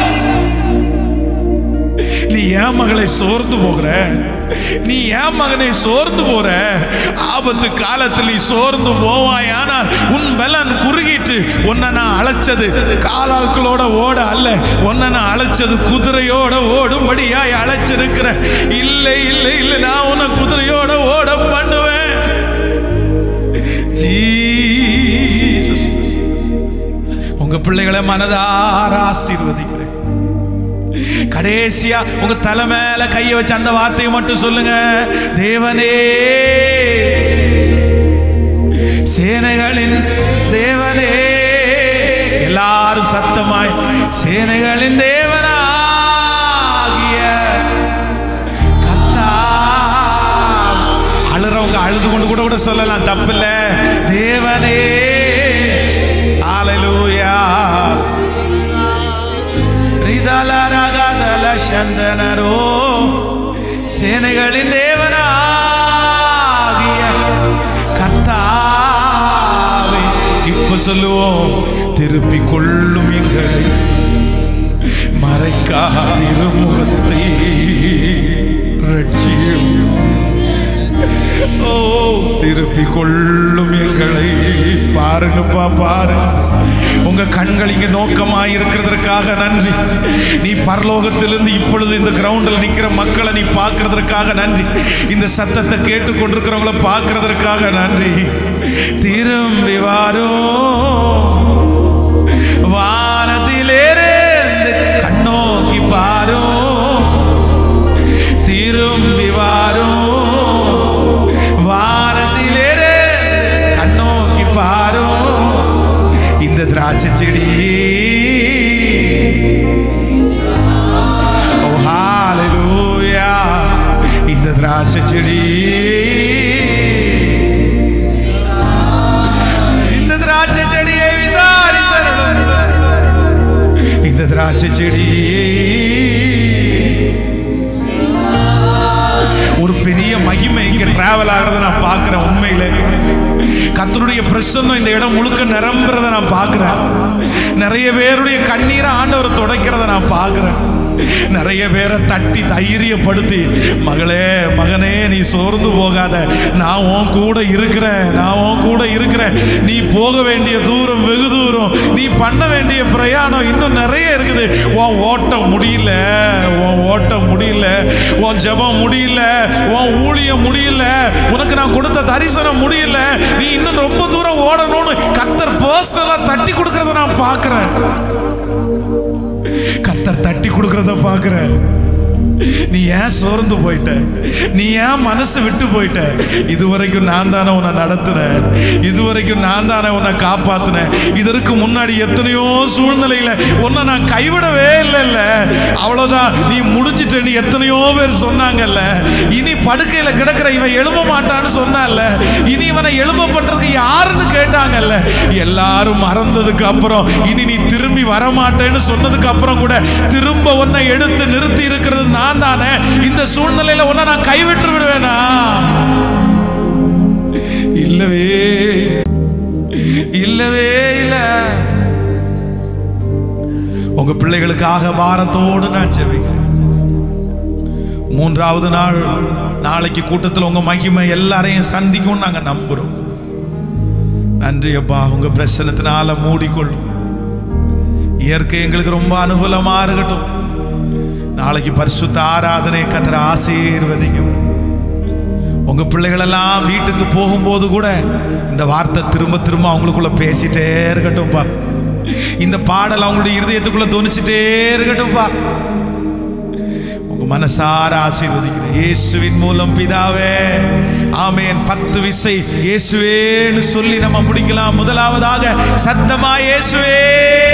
நீ ஏன் மகளை சோர்ந்து போகிற நீ ஏன் மகனை சோர்ந்து போற ஆபத்து காலத்தில் நீ சோர்ந்து போவாய் ஆனால் உன் பலன் குறுகிட்டு உன்னை நான் அழைச்சது காலாட்களோட ஓட அல்ல உன்னை நான் அழைச்சது குதிரையோட ஓடும்படியாய் அழைச்சிருக்கிற இல்லை இல்லை இல்லை நான் உன்னை குதிரையோட ஓட பண்ணுவேன் ஜீசஸ் உங்க பிள்ளைகளை மனதார ஆசீர்வதிக்கிறேன் கடைசியா உங்க தலை மேல கைய வச்சு அந்த வார்த்தையை மட்டும் சொல்லுங்க தேவனே சேனைகளின் தேவனே எல்லாரும் சத்தமாய் சேனைகளின் தேவனாகிய கர்த்தா அழுறவங்க அழுது கொண்டு கூட கூட சொல்லலாம் தப்பில்ல தேவனே ஆலைலூயா ரிதலரகதல சந்தனரோ சேனைகளின் தேவனாகிய கர்த்தாவே இப்ப சொல்லுவோம் திருப்பிக் கொள்ளும் எங்களை மறைக்காதிரு முகத்தை ரட்சியும் ஓ திருப்பிக் கொள்ளும் எங்களை பாருங்கப்பா பாருங்க உங்க கண்கள் இங்க நோக்கமாய் இருக்கிறதற்காக நன்றி நீ பரலோகத்திலிருந்து இப்பொழுது இந்த கிரவுண்டில் நிக்கிற மக்களை நீ பார்க்கிறதற்காக நன்றி இந்த சத்தத்தை கேட்டு கொண்டிருக்கிறவங்கள பார்க்கிறதற்காக நன்றி திரும்பி வாரும் வானத்திலேருந்து கண்ணோக்கி பாரும் திரும்பி வாரும் வானத்திலேருந்து கண்ணோக்கி பாரும் இந்த திராட்சை செடி ஓ ஹalleluya இந்த திராட்சை செடி இந்த திராட்சை செடியை விசாரித்தருளும் இந்த திராட்சை செடி ஒரு பெரிய மகிமை இங்க டிராவல் ஆகிறத நான் பார்க்கிறேன் உண்மையில கத்தருடைய பிரசன்னம் இந்த இடம் முழுக்க நிரம்புறத நான் பார்க்கிறேன் நிறைய பேருடைய கண்ணீரை ஆண்டவர் துடைக்கிறத நான் பார்க்கிறேன் நிறைய பேரை தட்டி தைரியப்படுத்தி மகளே மகனே நீ சோர்ந்து போகாத நான் உன் கூட இருக்கிறேன் நான் உன் கூட இருக்கிறேன் நீ போக வேண்டிய தூரம் வெகு தூரம் நீ பண்ண வேண்டிய பிரயாணம் இன்னும் நிறைய இருக்குது உன் ஓட்டம் முடியல உன் ஓட்டம் முடியல உன் ஜெபம் முடியல உன் ஊழியம் முடியல உனக்கு நான் கொடுத்த தரிசனம் முடியல நீ இன்னும் ரொம்ப தூரம் ஓடணும்னு கத்தர் பர்சனலா தட்டி கொடுக்கறத நான் பார்க்கிறேன் கத்தர் தட்டி கொடுக்கறத பார்க்கிறேன் நீ ஏன் சோர்ந்து போயிட்ட நீ ஏன் மனசு விட்டு போயிட்ட இதுவரைக்கும் நான் தானே உன்னை நடத்துனேன் இதுவரைக்கும் நான் தானே உன்னை காப்பாத்தினேன் இதற்கு முன்னாடி எத்தனையோ சூழ்நிலையில உன்னை நான் கைவிடவே இல்லைல்ல அவ்வளவுதான் நீ முடிஞ்சிட்டேன்னு எத்தனையோ பேர் சொன்னாங்கல்ல இனி படுக்கையில கிடக்கிற இவன் எழும்ப மாட்டான்னு சொன்னான்ல இனி இவனை எழும்ப பண்றதுக்கு யாருன்னு கேட்டாங்கல்ல எல்லாரும் மறந்ததுக்கு அப்புறம் இனி நீ திரும்பி வரமாட்டேன்னு சொன்னதுக்கு அப்புறம் கூட திரும்ப உன்னை எடுத்து நிறுத்தி இருக்கிறது நான் தானே இந்த சூழ்நிலையில உன்னை நான் கைவிட்டு விடுவேனா இல்லவே இல்லவே இல்ல உங்க பிள்ளைகளுக்காக பாரத்தோடு நான் ஜெபிக்கிறேன் மூன்றாவது நாள் நாளைக்கு கூட்டத்தில் உங்க மகிமை எல்லாரையும் சந்திக்கும் நாங்க நம்புறோம் நன்றி அப்பா உங்க பிரசனத்தினால மூடிக்கொள்ளும் இயற்கை எங்களுக்கு ரொம்ப அனுகூலமா இருக்கட்டும் நாளைக்கு பரிசுத்த ஆராதனை கத்திர ஆசீர்வதிங்க உங்க பிள்ளைகள் எல்லாம் வீட்டுக்கு போகும்போது கூட இந்த வார்த்தை திரும்ப திரும்ப அவங்களுக்குள்ள பேசிட்டே இருக்கட்டும்ப்பா இந்த பாடல் அவங்களுடைய இருதயத்துக்குள்ள தோணிச்சிட்டே இருக்கட்டும்ப்பா உங்க மனசார ஆசீர்வதிக்கிறேன் இயேசுவின் மூலம் பிதாவே ஆமென் பத்து விசை இயேசுவேன்னு சொல்லி நம்ம முடிக்கலாம் முதலாவதாக சத்தமா இயேசுவே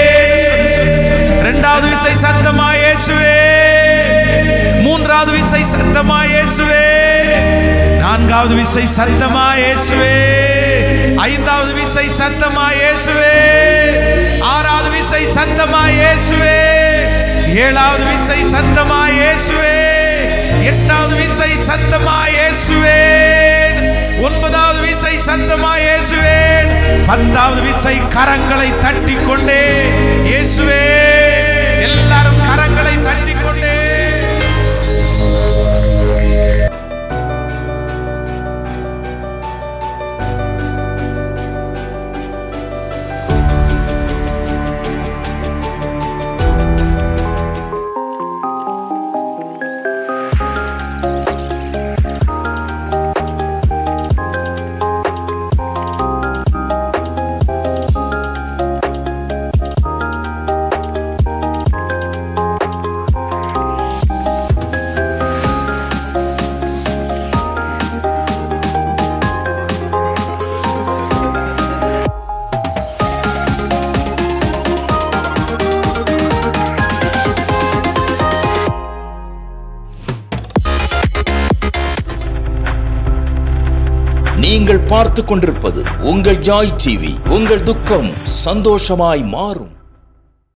இரண்டாவது விசை சத்தமா இயேசுவே மூன்றாவது விசை சத்தமா இயேசுவே நான்காவது விசை சத்தமா இயேசுவே ஐந்தாவது விசை சத்தமா இயேசுவே ஆறாவது விசை சத்தமா இயேசுவே ஏழாவது விசை சத்தமா இயேசுவே எட்டாவது விசை சத்தமா இயேசுவே ஒன்பதாவது விசை சத்தமா இயேசுவே பத்தாவது விசை கரங்களை தட்டி கொண்டே இயேசுவே எல்லாரும் கரங்களை தட்டி கொண்டே நீங்கள் பார்த்து கொண்டிருப்பது உங்கள் ஜாய் டிவி உங்கள் துக்கம் சந்தோஷமாய் மாறும்